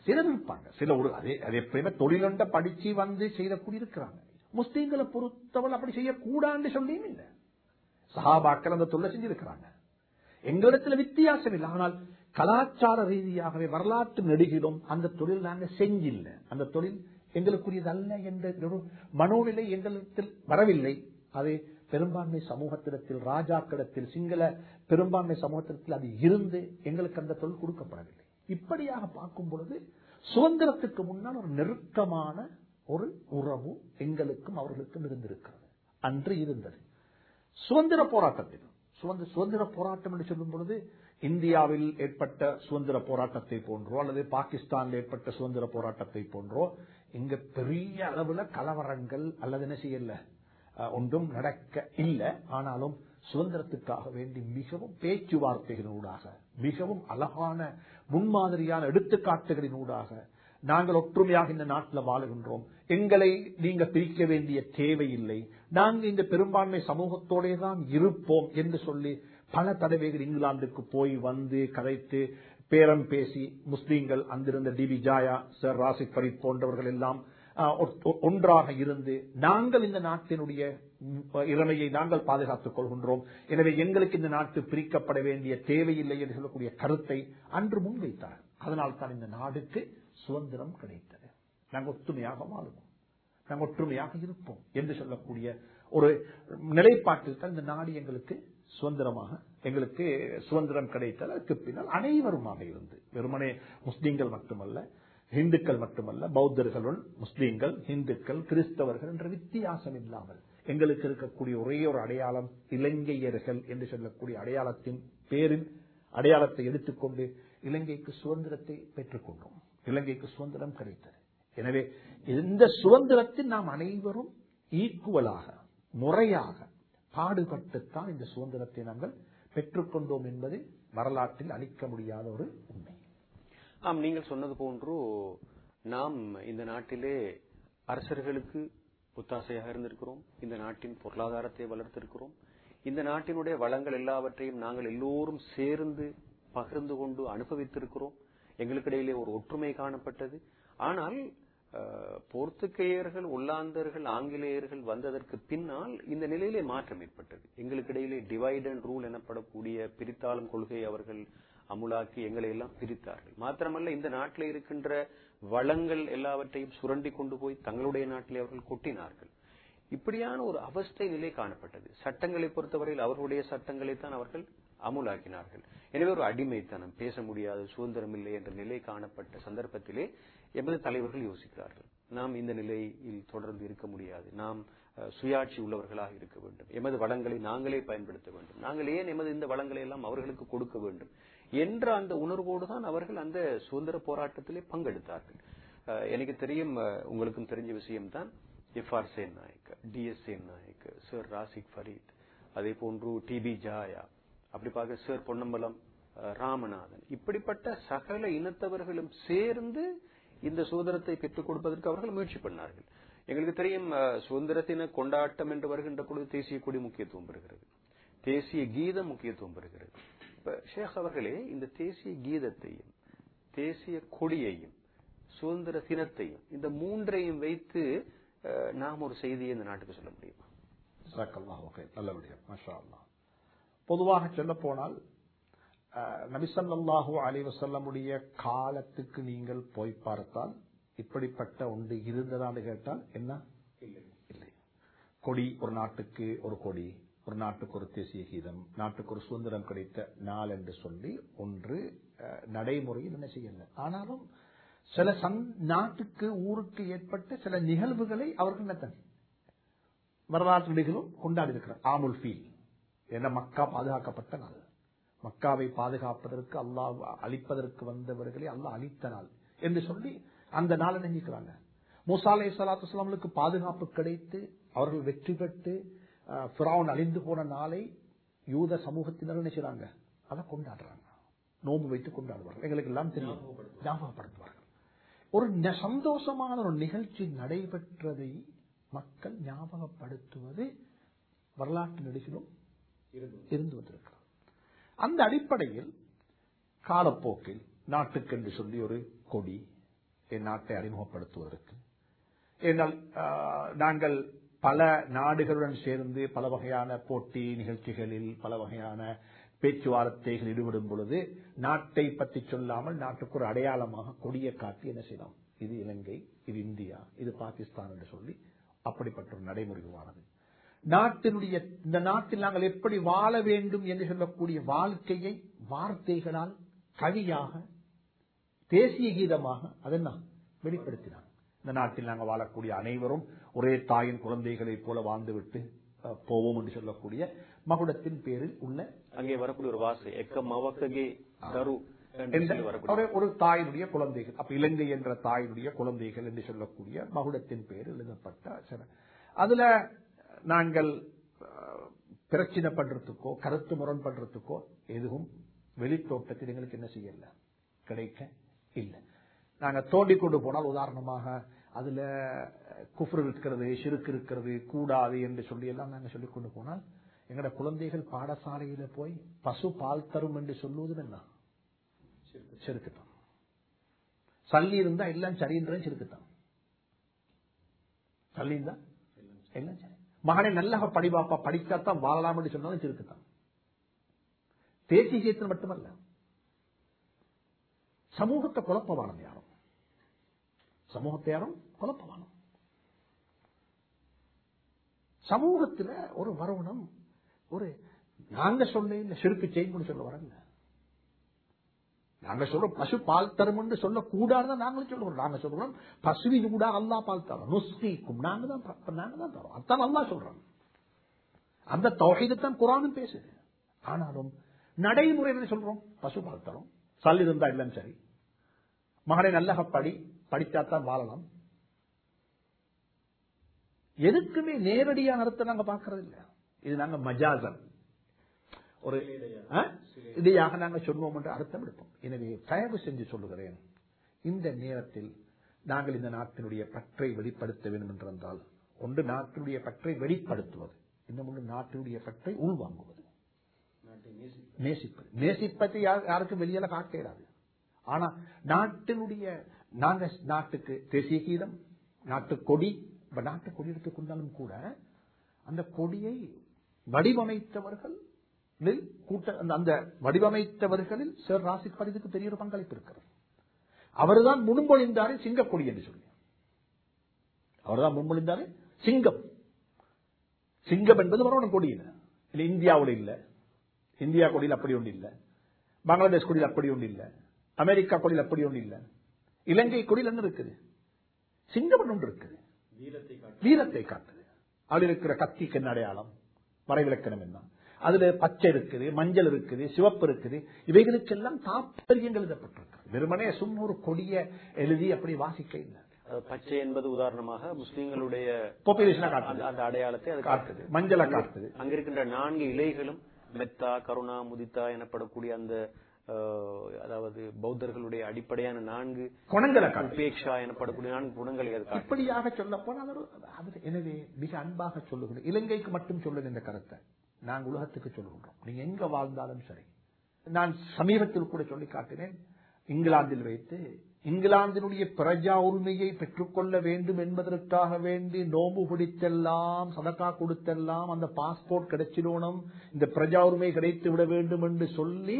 சிலர் இருப்பாங்க சில ஒரு அதே அதே எப்பயுமே தொழிலண்ட படிச்சு வந்து செய்யக்கூடிய இருக்கிறாங்க முஸ்லீம்களை பொறுத்தவரை அப்படி செய்யக்கூடாதுன்னு சொல்லியும் இல்லை சஹாபாக்கள் அந்த தொழிலை செஞ்சிருக்கிறாங்க எங்களிடத்துல வித்தியாசம் இல்லை ஆனால் கலாச்சார ரீதியாகவே வரலாற்று நெடுகிலும் அந்த தொழில் நாங்க செஞ்சில்லை அந்த தொழில் எங்களுக்குரியது அல்ல என்ற ஒரு மனோநிலை எங்களிடத்தில் வரவில்லை அது பெரும்பான்மை சமூகத்திடத்தில் ராஜாக்களிடத்தில் சிங்கள பெரும்பான்மை சமூகத்திடத்தில் அது இருந்து எங்களுக்கு அந்த தொழில் கொடுக்கப்படவில்லை இப்படியாக பார்க்கும் பொழுது சுதந்திரத்துக்கு முன்னால் ஒரு நெருக்கமான ஒரு உறவு எங்களுக்கும் அவர்களுக்கும் இருந்திருக்கிறது அன்று இருந்தது சுதந்திர போராட்டத்தில் சுதந்திர சுதந்திர போராட்டம் என்று சொல்லும் பொழுது இந்தியாவில் ஏற்பட்ட சுதந்திர போராட்டத்தை போன்றோ அல்லது பாகிஸ்தானில் ஏற்பட்ட சுதந்திர போராட்டத்தை போன்றோ இங்க பெரிய அளவுல கலவரங்கள் அல்லது என்ன செய்யல அஹ், ஒன்றும் நடக்க இல்லை ஆனாலும் சுதந்திரத்துக்காக வேண்டி மிகவும் பேச்சுவார்த்தைகளினூடாக மிகவும் அழகான முன்மாதிரியான எடுத்துக்காட்டுகளினூடாக நாங்கள் ஒற்றுமையாக இந்த நாட்டில் வாழுகின்றோம் எங்களை நீங்க பிரிக்க வேண்டிய தேவையில்லை நாங்கள் இந்த பெரும்பான்மை சமூகத்தோடே தான் இருப்போம் என்று சொல்லி பல தடவைகள் இங்கிலாந்துக்கு போய் வந்து கதைத்து பேரம் பேசி முஸ்லீம்கள் அங்கிருந்த டிபி ஜாயா சர் ராசிக் ஃபரீத் போன்றவர்கள் எல்லாம் ஆஹ், ஒ- ஒன்றாக இருந்து நாங்கள் இந்த நாட்டினுடைய ம், இளமையை நாங்கள் பாதுகாத்துக் கொள்கின்றோம் எனவே எங்களுக்கு இந்த நாட்டு பிரிக்கப்பட வேண்டிய தேவையில்லை என்று சொல்லக்கூடிய கருத்தை அன்று முன்வைத்தார் அதனால் தான் இந்த நாடுக்கு சுதந்திரம் கிடைத்தது நாங்கள் ஒத்துமையாக வாழுவோம் நாங்கள் ஒற்றுமையாக இருப்போம் என்று சொல்லக்கூடிய ஒரு நிலைப்பாட்டில் தான் இந்த நாடு எங்களுக்கு சுதந்திரமாக எங்களுக்கு சுதந்திரம் கிடைத்தது அதுக்கு பின்னால் அனைவருமாக இருந்து வெறுமனே முஸ்லீம்கள் மட்டுமல்ல இந்துக்கள் மட்டுமல்ல பௌத்தர்களுள் முஸ்லீம்கள் இந்துக்கள் கிறிஸ்தவர்கள் என்ற வித்தியாசம் இல்லாமல் எங்களுக்கு இருக்கக்கூடிய ஒரே ஒரு அடையாளம் இலங்கையர்கள் என்று சொல்லக்கூடிய அடையாளத்தின் பேரில் அடையாளத்தை எடுத்துக்கொண்டு இலங்கைக்கு சுதந்திரத்தை பெற்றுக்கொண்டோம் இலங்கைக்கு சுதந்திரம் கிடைத்தது எனவே இந்த சுதந்திரத்தில் நாம் அனைவரும் ஈக்குவலாக முறையாக பாடுபட்டுத்தான் இந்த சுதந்திரத்தை நாங்கள் பெற்றுக்கொண்டோம் என்பது வரலாற்றில் அளிக்க முடியாத ஒரு உண்மை ஆம் நீங்கள் சொன்னது போன்று நாம் இந்த நாட்டிலே அரசர்களுக்கு ஒத்தாசையாக இருந்திருக்கிறோம் இந்த நாட்டின் பொருளாதாரத்தை வளர்த்திருக்கிறோம் இந்த நாட்டினுடைய வளங்கள் எல்லாவற்றையும் நாங்கள் எல்லோரும் சேர்ந்து பகிர்ந்து கொண்டு அனுபவித்திருக்கிறோம் எங்களுக்கு இடையிலே ஒரு ஒற்றுமை காணப்பட்டது ஆனால் அஹ், போர்த்துகேயர்கள் ஒல்லாந்தர்கள் ஆங்கிலேயர்கள் வந்ததற்கு பின்னால் இந்த நிலையிலே மாற்றம் ஏற்பட்டது எங்களுக்கு இடையிலே டிவைட் அண்ட் ரூல் எனப்படக்கூடிய பிரித்தாளும் கொள்கையை அவர்கள் அமுலாக்கி எங்களை எல்லாம் பிரித்தார்கள் மாத்திரமல்ல இந்த நாட்டில் இருக்கின்ற வளங்கள் எல்லாவற்றையும் சுரண்டி கொண்டு போய் தங்களுடைய நாட்டிலே அவர்கள் கொட்டினார்கள் இப்படியான ஒரு அவஸ்தை நிலை காணப்பட்டது சட்டங்களை பொறுத்தவரையில் அவர்களுடைய சட்டங்களை தான் அவர்கள் அமுலாக்கினார்கள் எனவே ஒரு அடிமைத்தனம் பேச முடியாது சுதந்திரம் இல்லை என்ற நிலை காணப்பட்ட சந்தர்ப்பத்திலே எமது தலைவர்கள் யோசிக்கிறார்கள் நாம் இந்த நிலையில் தொடர்ந்து இருக்க முடியாது நாம் அஹ், சுயாட்சி உள்ளவர்களாக இருக்க வேண்டும் எமது வளங்களை நாங்களே பயன்படுத்த வேண்டும் நாங்கள் ஏன் எமது இந்த வளங்களை எல்லாம் அவர்களுக்கு கொடுக்க வேண்டும் என்ற அந்த உணர்வோடு தான் அவர்கள் அந்த சுதந்திர போராட்டத்திலே பங்கெடுத்தார்கள் அஹ், எனக்கு தெரியும் அஹ், உங்களுக்கும் தெரிஞ்ச விஷயம்தான் F R Senanayake D S Senanayake sir Razik Fareed அதே போன்று டிபி ஜாயா அப்படி பார்க்க சர் பொன்னம்பலம் அஹ், ராமநாதன் இப்படிப்பட்ட சகல இனத்தவர்களும் சேர்ந்து இந்த சுதந்திரத்தை பெற்றுக் கொடுப்பதற்கு அவர்கள் முயற்சி பண்ணார்கள் எங்களுக்கு தெரியும் அஹ், சுதந்திர தின கொண்டாட்டம் என்று வருகின்ற பொழுது தேசிய கொடி முக்கியத்துவம் பெறுகிறது தேசிய கீதம் முக்கியத்துவம் பெறுகிறது இப்ப ஷேக் அவர்களே இந்த தேசிய கீதத்தையும் தேசிய கொடியையும் சுதந்திர தினத்தையும் இந்த மூன்றையும் வைத்து அஹ், நாம் ஒரு செய்தியை இந்த நாட்டுக்கு சொல்ல முடியுமா ஜஸாக்கல்லாஹு கைர். நல்ல விடயம் மாஷா அல்லாஹ். பொதுவாக சொல்ல போனால் நபிசல்லாஹூ அலி வசல்லமுடைய காலத்துக்கு நீங்கள் போய் பார்த்தால் இப்படிப்பட்ட ஒன்று இருந்ததான்னு கேட்டால் என்ன இல்லை கொடி ஒரு நாட்டுக்கு ஒரு கொடி ஒரு நாட்டுக்கு ஒரு தேசிய கீதம் நாட்டுக்கு ஒரு சுதந்திரம் கிடைத்த நாள் என்று சொல்லி ஒன்று அஹ், நடைமுறையில் என்ன செய்யல ஆனாலும் சில சந் நாட்டுக்கு ஊருக்கு ஏற்பட்ட சில நிகழ்வுகளை அவர்கள் என்ன தன் வரலாற்று நிகழும் கொண்டாடி இருக்கிறார் ஆமுல் ஃபீல் என மக்கா பாதுகாக்கப்பட்ட நாள் மக்காவை பாதுகாப்பதற்கு அல்லாஹ் அழிப்பதற்கு வந்தவர்களை அல்லாஹ் அழித்த நாள் என்று சொல்லி அந்த நாளை நினைக்கிறாங்க மூசா அலை சலாத்து வஸ்லாமுக்கு பாதுகாப்பு கிடைத்து அவர்கள் வெற்றி பெற்று அஹ், ஃபிரௌன் அழிந்து போன நாளை யூத சமூகத்தினர் நினைச்சாங்க அதை கொண்டாடுறாங்க நோம்பு வைத்து கொண்டாடுவார்கள் எங்களுக்கு எல்லாம் தெரியும் ஞாபகப்படுத்துவார்கள் ஒரு ந- சந்தோஷமான ஒரு நிகழ்ச்சி நடைபெற்றதை மக்கள் ஞாபகப்படுத்துவது வரலாற்று நெடுகிலும் இருந்து வந்திருக்கிறது அந்த அடிப்படையில் காலப்போக்கில் நாட்டுக்கென்று சொல்லி ஒரு கொடி என் நாட்டை அறிமுகப்படுத்துவதற்கு ஏனால் ஆஹ், நாங்கள் பல நாடுகளுடன் சேர்ந்து பல வகையான போட்டி நிகழ்ச்சிகளில் பல வகையான பேச்சுவார்த்தைகள் ஈடுபடும் பொழுது நாட்டை பற்றி சொல்லாமல் நாட்டுக்கு ஒரு அடையாளமாக கொடியை காட்டி என்ன செய்யலாம் இது இலங்கை இது இந்தியா இது பாகிஸ்தான் என்று சொல்லி அப்படிப்பட்ட ஒரு நடைமுறை உருவானது நாட்டினுடைய இந்த நாட்டில் நாங்கள் எப்படி வாழ வேண்டும் என்று சொல்லக்கூடிய வாழ்க்கையை வார்த்தைகளால் கவியாக தேசிய கீதமாக அதென்ன வெளிப்படுத்தினாங்க இந்த நாட்டில் நாங்கள் வாழக்கூடிய அனைவரும் ஒரே தாயின் குழந்தைகளைப் போல வாழ்ந்துவிட்டு அஹ், போவோம் என்று சொல்லக்கூடிய மகுடத்தின் பேரில் உள்ள அங்கே வரக்கூடிய ஒரு வாசை எக்க மவக்ககே தரு என்று என்ற சொல்லி வரக்கூடிய ஒரு- ஒரு தாயினுடைய குழந்தைகள் அப்ப இலங்கை என்ற தாயினுடைய குழந்தைகள் என்று சொல்லக்கூடிய மகுடத்தின் பேரில் எழுதப்பட்ட சில அதுல நாங்கள் அஹ், பிரச்சனை பண்றதுக்கோ கருத்து முரண்படுறதுக்கோ எதுவும் வெளித்தோட்டத்தில் எங்களுக்கு என்ன செய்யல கிடைக்க இல்லை நாங்க தோண்டி கொண்டு போனால் உதாரணமாக அதுல குஃப்ரு இருக்கிறது சிறுக்கு இருக்கிறது கூடாது என்று சொல்லி எல்லாம் நாங்க சொல்லிக் கொண்டு போனால் எங்கட குழந்தைகள் பாடசாலையில போய் பசு பால் தரும் என்று சொல்லுவதும் என்ன செருக்குத்தான் சல்லி இருந்தா எல்லாம் சரின்றது செருக்குத்தான் சல்லி இருந்தா எல்லாம் சரி மகனை நல்லா படிப்பாப்பா படிக்காதான் வாழலாம் என்று சொன்னாலும் செருக்குத்தான் தேசிய சேத்தன் மட்டுமல்ல சமூகத்தை குழப்பவானம் யாரும் சமூகத்தை யாரும் குழப்பவானம் சமூகத்துல ஒரு வருவனம் ஒரு நாங்க சொல்ல இந்த சிறுக்கு செய்யும்னு சொல்ல வரல நாங்க சொல்றோம் பசு பால் தரும் சொல்ல கூடாதுதான் நாங்களும் சொல்றோம் நாங்க சொல்றோம் பசுவின் கூட அல்லா பால் தரோம் நுஸ்திக்கும் நாங்க தான் ப- நாங்க தான் தரோம் அதான் அல்லா சொல்றோம் அந்த தொகைதான் குரானும் பேசுது ஆனாலும் நடைமுறை என்ன சொல்றோம் பசு பால் தரும் சல் இருந்தா இல்லைன்னு சரி மகனை நல்ல படி படித்தாத்தான் வாழலாம் எதுக்குமே நேரடியான அர்த்தம் நாங்க பார்க்கறது இல்ல இது நாங்க மஜாசன் ஒரு ஆ? இதையாக நாங்க சொல்வோம் என்று அர்த்தம் எடுப்போம் எனவே தயவு செஞ்சு சொல்லுகிறேன் இந்த நேரத்தில் நாங்கள் இந்த நாட்டினுடைய பற்றை வெளிப்படுத்த வேண்டும் என்றிருந்தால் ஒன்று நாட்டினுடைய பற்றை வெளிப்படுத்துவது இன்னொன்று நாட்டினுடைய பற்றை உள்வாங்குவது நேசிப்பது நேசிப்பதை யார்- யாருக்கும் வெளியில காட்ட இயலாது ஆனா நாட்டினுடைய நாங்க நாட்டுக்கு தேசிய கீதம் நாட்டு கொடி இப்ப நாட்டு கொடி எடுத்துக்கொண்டாலும் கூட அந்த கொடியை வடிவமைத்தவர்கள் கூட்ட அந்த- அந்த வடிவமைத்தவர்களில் சார் ராசிக் பரிதுக்கு பெரிய ஒரு பங்களிப்பு இருக்கிறது அவர்தான் முன்மொழிந்தாரே சிங்கக்கொடி என்று சொல்லி அவர்தான் முன்மொழிந்தாரே சிங்கம் சிங்கம் என்பது வரவணும் கொடி இல்ல இல்ல இந்தியாவோட இல்ல இந்தியா கொடியில் அப்படி ஒன்று இல்ல பங்களாதேஷ் கொடியில் அப்படி ஒன்று இல்ல அமெரிக்கா கொடியில் அப்படி ஒன்று இல்ல இலங்கை கொடியில் என்ன இருக்குது சிங்கம் ஒன்று இருக்குது வீரத்தை காட்டுது அதில் இருக்கிற கத்திக்கு என்ன அடையாளம் வரைவிலக்கணம் என்ன அதுல பச்சை இருக்குது மஞ்சள் இருக்குது சிவப்பு இருக்குது இவைகளுக்கெல்லாம் தாற்பயங்கள் எழுதப்பட்டிருக்கு வெறுமனே சும்மா ஒரு கொடிய எழுதி அப்படி வாசிக்க இல்லை அது பச்சை என்பது உதாரணமாக முஸ்லிம்களுடைய பாப்புலேஷனா காட்டுது அந்த- அந்த அடையாளத்தை அது காட்டுது மஞ்சளை காட்டுது அங்க இருக்கின்ற நான்கு இலைகளும் மெத்தா கருணா முதித்தா எனப்படக்கூடிய அந்த அஹ், அதாவது பௌத்தர்களுடைய அடிப்படையான நான்கு குணங்களை காட்டுது உபேக்ஷா எனப்படக்கூடிய நான்கு குணங்களை அது காட்டும் இப்படியாக சொல்ல போனால் அது ஒரு- அது எனவே மிக அன்பாக சொல்லுகிறேன் இலங்கைக்கு மட்டும் சொல்லுங்க இந்த கருத்தை நாங்கள் உலகத்துக்கு சொல்லுகின்றோம் நீங்க எங்க வாழ்ந்தாலும் சரி நான் சமீபத்தில் கூட சொல்லி காட்டினேன் இங்கிலாந்தில் வைத்து இங்கிலாந்தினுடைய பிரஜா உரிமையை பெற்றுக்கொள்ள வேண்டும் என்பதற்காக வேண்டி நோம்பு பிடித்தெல்லாம் சதக்கா கொடுத்தெல்லாம் அந்த பாஸ்போர்ட் கிடைச்சிடணும் இந்த பிரஜா உரிமை கிடைத்து விட வேண்டும் என்று சொல்லி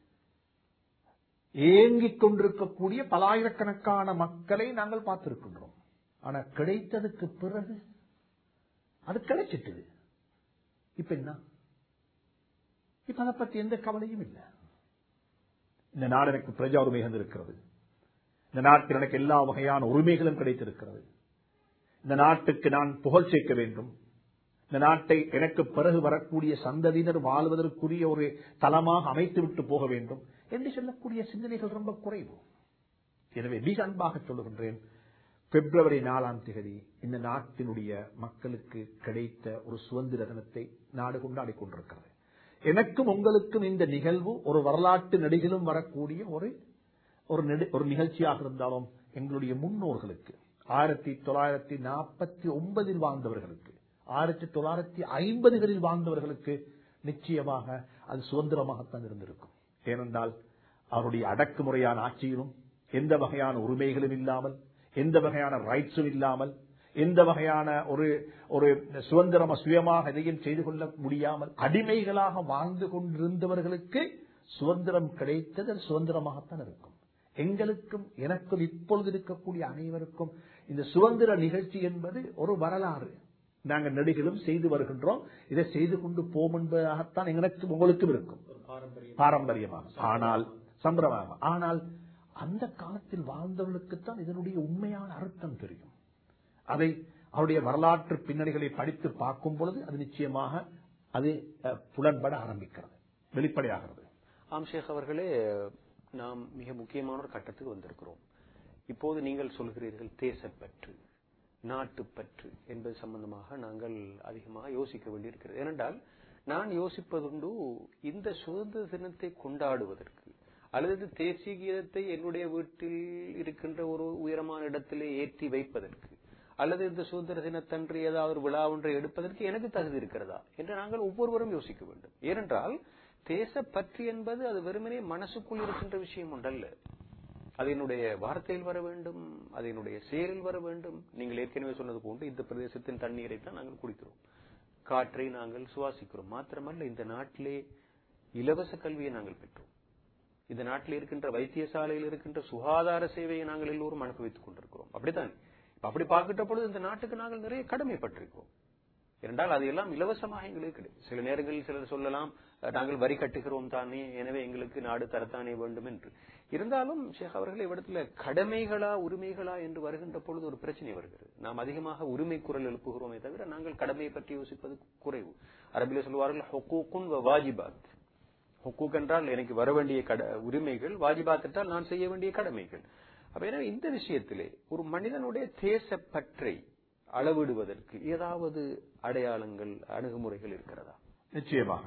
ஏங்கிக் கொண்டிருக்கக்கூடிய பலாயிரக்கணக்கான மக்களை நாங்கள் பார்த்திருக்கின்றோம் ஆனா கிடைத்ததுக்கு பிறகு அது கிடைச்சிட்டது இப்ப என்ன இப்ப அதை பத்தி எந்த கவலையும் இல்லை இந்த நாடு எனக்கு பிரஜா உரிமை இருக்கிறது இந்த நாட்டில் எனக்கு எல்லா வகையான உரிமைகளும் கிடைத்திருக்கிறது இந்த நாட்டுக்கு நான் புகழ் சேர்க்க வேண்டும் இந்த நாட்டை எனக்கு பிறகு வரக்கூடிய சந்ததியினர் வாழ்வதற்குரிய ஒரு தளமாக அமைத்து விட்டு போக வேண்டும் என்று சொல்லக்கூடிய சிந்தனைகள் ரொம்ப குறைவு எனவே மிக அன்பாக சொல்லுகின்றேன் பிப்ரவரி நாலாம் தேதி இந்த நாட்டினுடைய மக்களுக்கு கிடைத்த ஒரு சுதந்திர தினத்தை நாடு கொண்டாடி கொண்டிருக்கிறது எனக்கும் உங்களுக்கும் இந்த நிகழ்வு ஒரு வரலாற்று நடிகளும் வரக்கூடிய ஒரு ஒரு நெடு- ஒரு நிகழ்ச்சியாக இருந்தாலும் எங்களுடைய முன்னோர்களுக்கு ஆயிரத்தி தொள்ளாயிரத்தி நாற்பத்தி ஒன்பதில் வாழ்ந்தவர்களுக்கு ஆயிரத்தி தொள்ளாயிரத்தி ஐம்பதுகளில் வாழ்ந்தவர்களுக்கு நிச்சயமாக அது சுதந்திரமாகத்தான் இருந்திருக்கும் ஏனென்றால் அவருடைய அடக்குமுறையான ஆட்சியிலும் எந்த வகையான உரிமைகளும் இல்லாமல் எந்த வகையான ரைட்ஸும் இல்லாமல் எந்த வகையான ஒரு ஒரு சுதந்திரமா சுயமாக எதையும் செய்து கொள்ள முடியாமல் அடிமைகளாக வாழ்ந்து கொண்டிருந்தவர்களுக்கு சுதந்திரம் கிடைத்தது அது சுதந்திரமாகத்தான் இருக்கும் எங்களுக்கும் எனக்கும் இப்பொழுது இருக்கக்கூடிய அனைவருக்கும் இந்த சுதந்திர நிகழ்ச்சி என்பது ஒரு வரலாறு நாங்கள் நடிகளும் செய்து வருகின்றோம் இதை செய்து கொண்டு போம் என்பதாகத்தான் எங்களுக்கு உங்களுக்கும் இருக்கும் பாரம்பரியமாக ஆனால் சம்பிரமாக ஆனால் அந்த காலத்தில் வாழ்ந்தவர்களுக்குத்தான் இதனுடைய உண்மையான அர்த்தம் தெரியும் அதை அவருடைய வரலாற்று பின்னணிகளை படித்து பார்க்கும் பொழுது அது நிச்சயமாக அது அஹ், புலன்பட ஆரம்பிக்கிறது வெளிப்படையாகிறது ஆம் ஷேக் அவர்களே நாம் மிக முக்கியமான ஒரு கட்டத்துக்கு வந்திருக்கிறோம் இப்போது நீங்கள் சொல்கிறீர்கள் தேசப்பற்று நாட்டுப்பற்று என்பது சம்பந்தமாக நாங்கள் அதிகமாக யோசிக்க வேண்டியிருக்கிறது ஏனென்றால் நான் யோசிப்பதுண்டு இந்த சுதந்திர தினத்தை கொண்டாடுவதற்கு அல்லது தேசிய கீதத்தை என்னுடைய வீட்டில் இருக்கின்ற ஒரு உயரமான இடத்திலே ஏற்றி வைப்பதற்கு அல்லது இந்த சுதந்திர தினத்தன்று ஏதாவது ஒரு விழா ஒன்றை எடுப்பதற்கு எனக்கு தகுதி இருக்கிறதா என்று நாங்கள் ஒவ்வொருவரும் யோசிக்க வேண்டும் ஏனென்றால் தேசப்பற்று என்பது அது வெறுமனே மனசுக்குள் இருக்கின்ற விஷயம் ஒன்றல்ல அது என்னுடைய வார்த்தையில் வர வேண்டும் அது என்னுடைய செயலில் வர வேண்டும் நீங்கள் ஏற்கனவே சொன்னது போன்று இந்த பிரதேசத்தின் தண்ணீரை தான் நாங்கள் குடிக்கிறோம் காற்றை நாங்கள் சுவாசிக்கிறோம் மாத்திரமல்ல இந்த நாட்டிலே இலவச கல்வியை நாங்கள் பெற்றோம் இந்த நாட்டில் இருக்கின்ற வைத்தியசாலையில் இருக்கின்ற சுகாதார சேவையை நாங்கள் எல்லோரும் அனுபவித்துக் கொண்டிருக்கிறோம் அப்படித்தான் இப்ப அப்படி பார்க்கின்ற பொழுது இந்த நாட்டுக்கு நாங்கள் நிறைய கடமைப்பட்டிருக்கிறோம் இரண்டால் அது எல்லாம் இலவசமாக எங்களுக்கு கிடைக்கும் சில நேரங்களில் சிலர் சொல்லலாம் அஹ், நாங்கள் வரி கட்டுகிறோம் தானே எனவே எங்களுக்கு நாடு தரத்தானே வேண்டும் என்று இருந்தாலும் ஷேக் அவர்கள் இவ்விடத்துல கடமைகளா உரிமைகளா என்று வருகின்ற பொழுது ஒரு பிரச்சனை வருகிறது நாம் அதிகமாக உரிமை குரல் எழுப்புகிறோமே தவிர நாங்கள் கடமையை பற்றி யோசிப்பது குறைவு அரபில சொல்வார்கள் ஹொக்கூக்குன் வ வாஜிபாத் ஹுக்கூக் என்றால் எனக்கு வர வேண்டிய கட உரிமைகள் வாஜிபாத் என்றால் நான் செய்ய வேண்டிய கடமைகள் அப்ப எனவே இந்த விஷயத்திலே ஒரு மனிதனுடைய தேசப்பற்றை அளவிடுவதற்கு ஏதாவது அடையாளங்கள் அணுகுமுறைகள் இருக்கிறதா நிச்சயமாக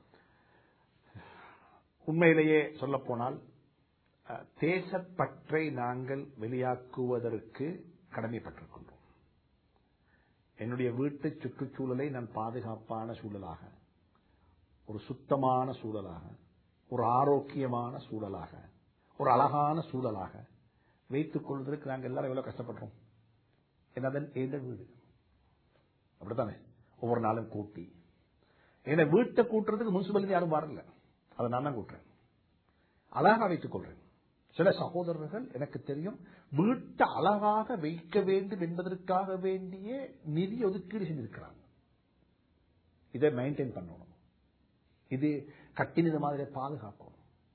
உண்மையிலேயே சொல்ல போனால் தேசப்பற்றை நாங்கள் வெளியாக்குவதற்கு கடமைப்பட்டிருக்கின்றோம் என்னுடைய வீட்டு சுற்றுச்சூழலை நான் பாதுகாப்பான சூழலாக ஒரு சுத்தமான சூழலாக ஒரு ஆரோக்கியமான சூழலாக ஒரு அழகான சூழலாக வைத்துக் கொள்வதற்கு நாங்கள் எல்லாரும் எவ்வளவு கஷ்டப்படுறோம் என்னதன் எந்த வீடு அப்படித்தானே ஒவ்வொரு நாளும் கூட்டி என்னை வீட்டை கூட்டுறதுக்கு முனிசிபாலிட்டி யாரும் வரல அதை நான் தான் கூட்டுறேன் அழகா வைத்துக் கொள்றேன் சில சகோதரர்கள் எனக்கு தெரியும் வீட்டை அழகாக வைக்க வேண்டும் என்பதற்காக வேண்டிய நிதி ஒதுக்கீடு செஞ்சிருக்கிறாங்க இதை மெயின்டைன் பண்ணணும் இது கட்டினது மாதிரி பாதுகாக்கணும்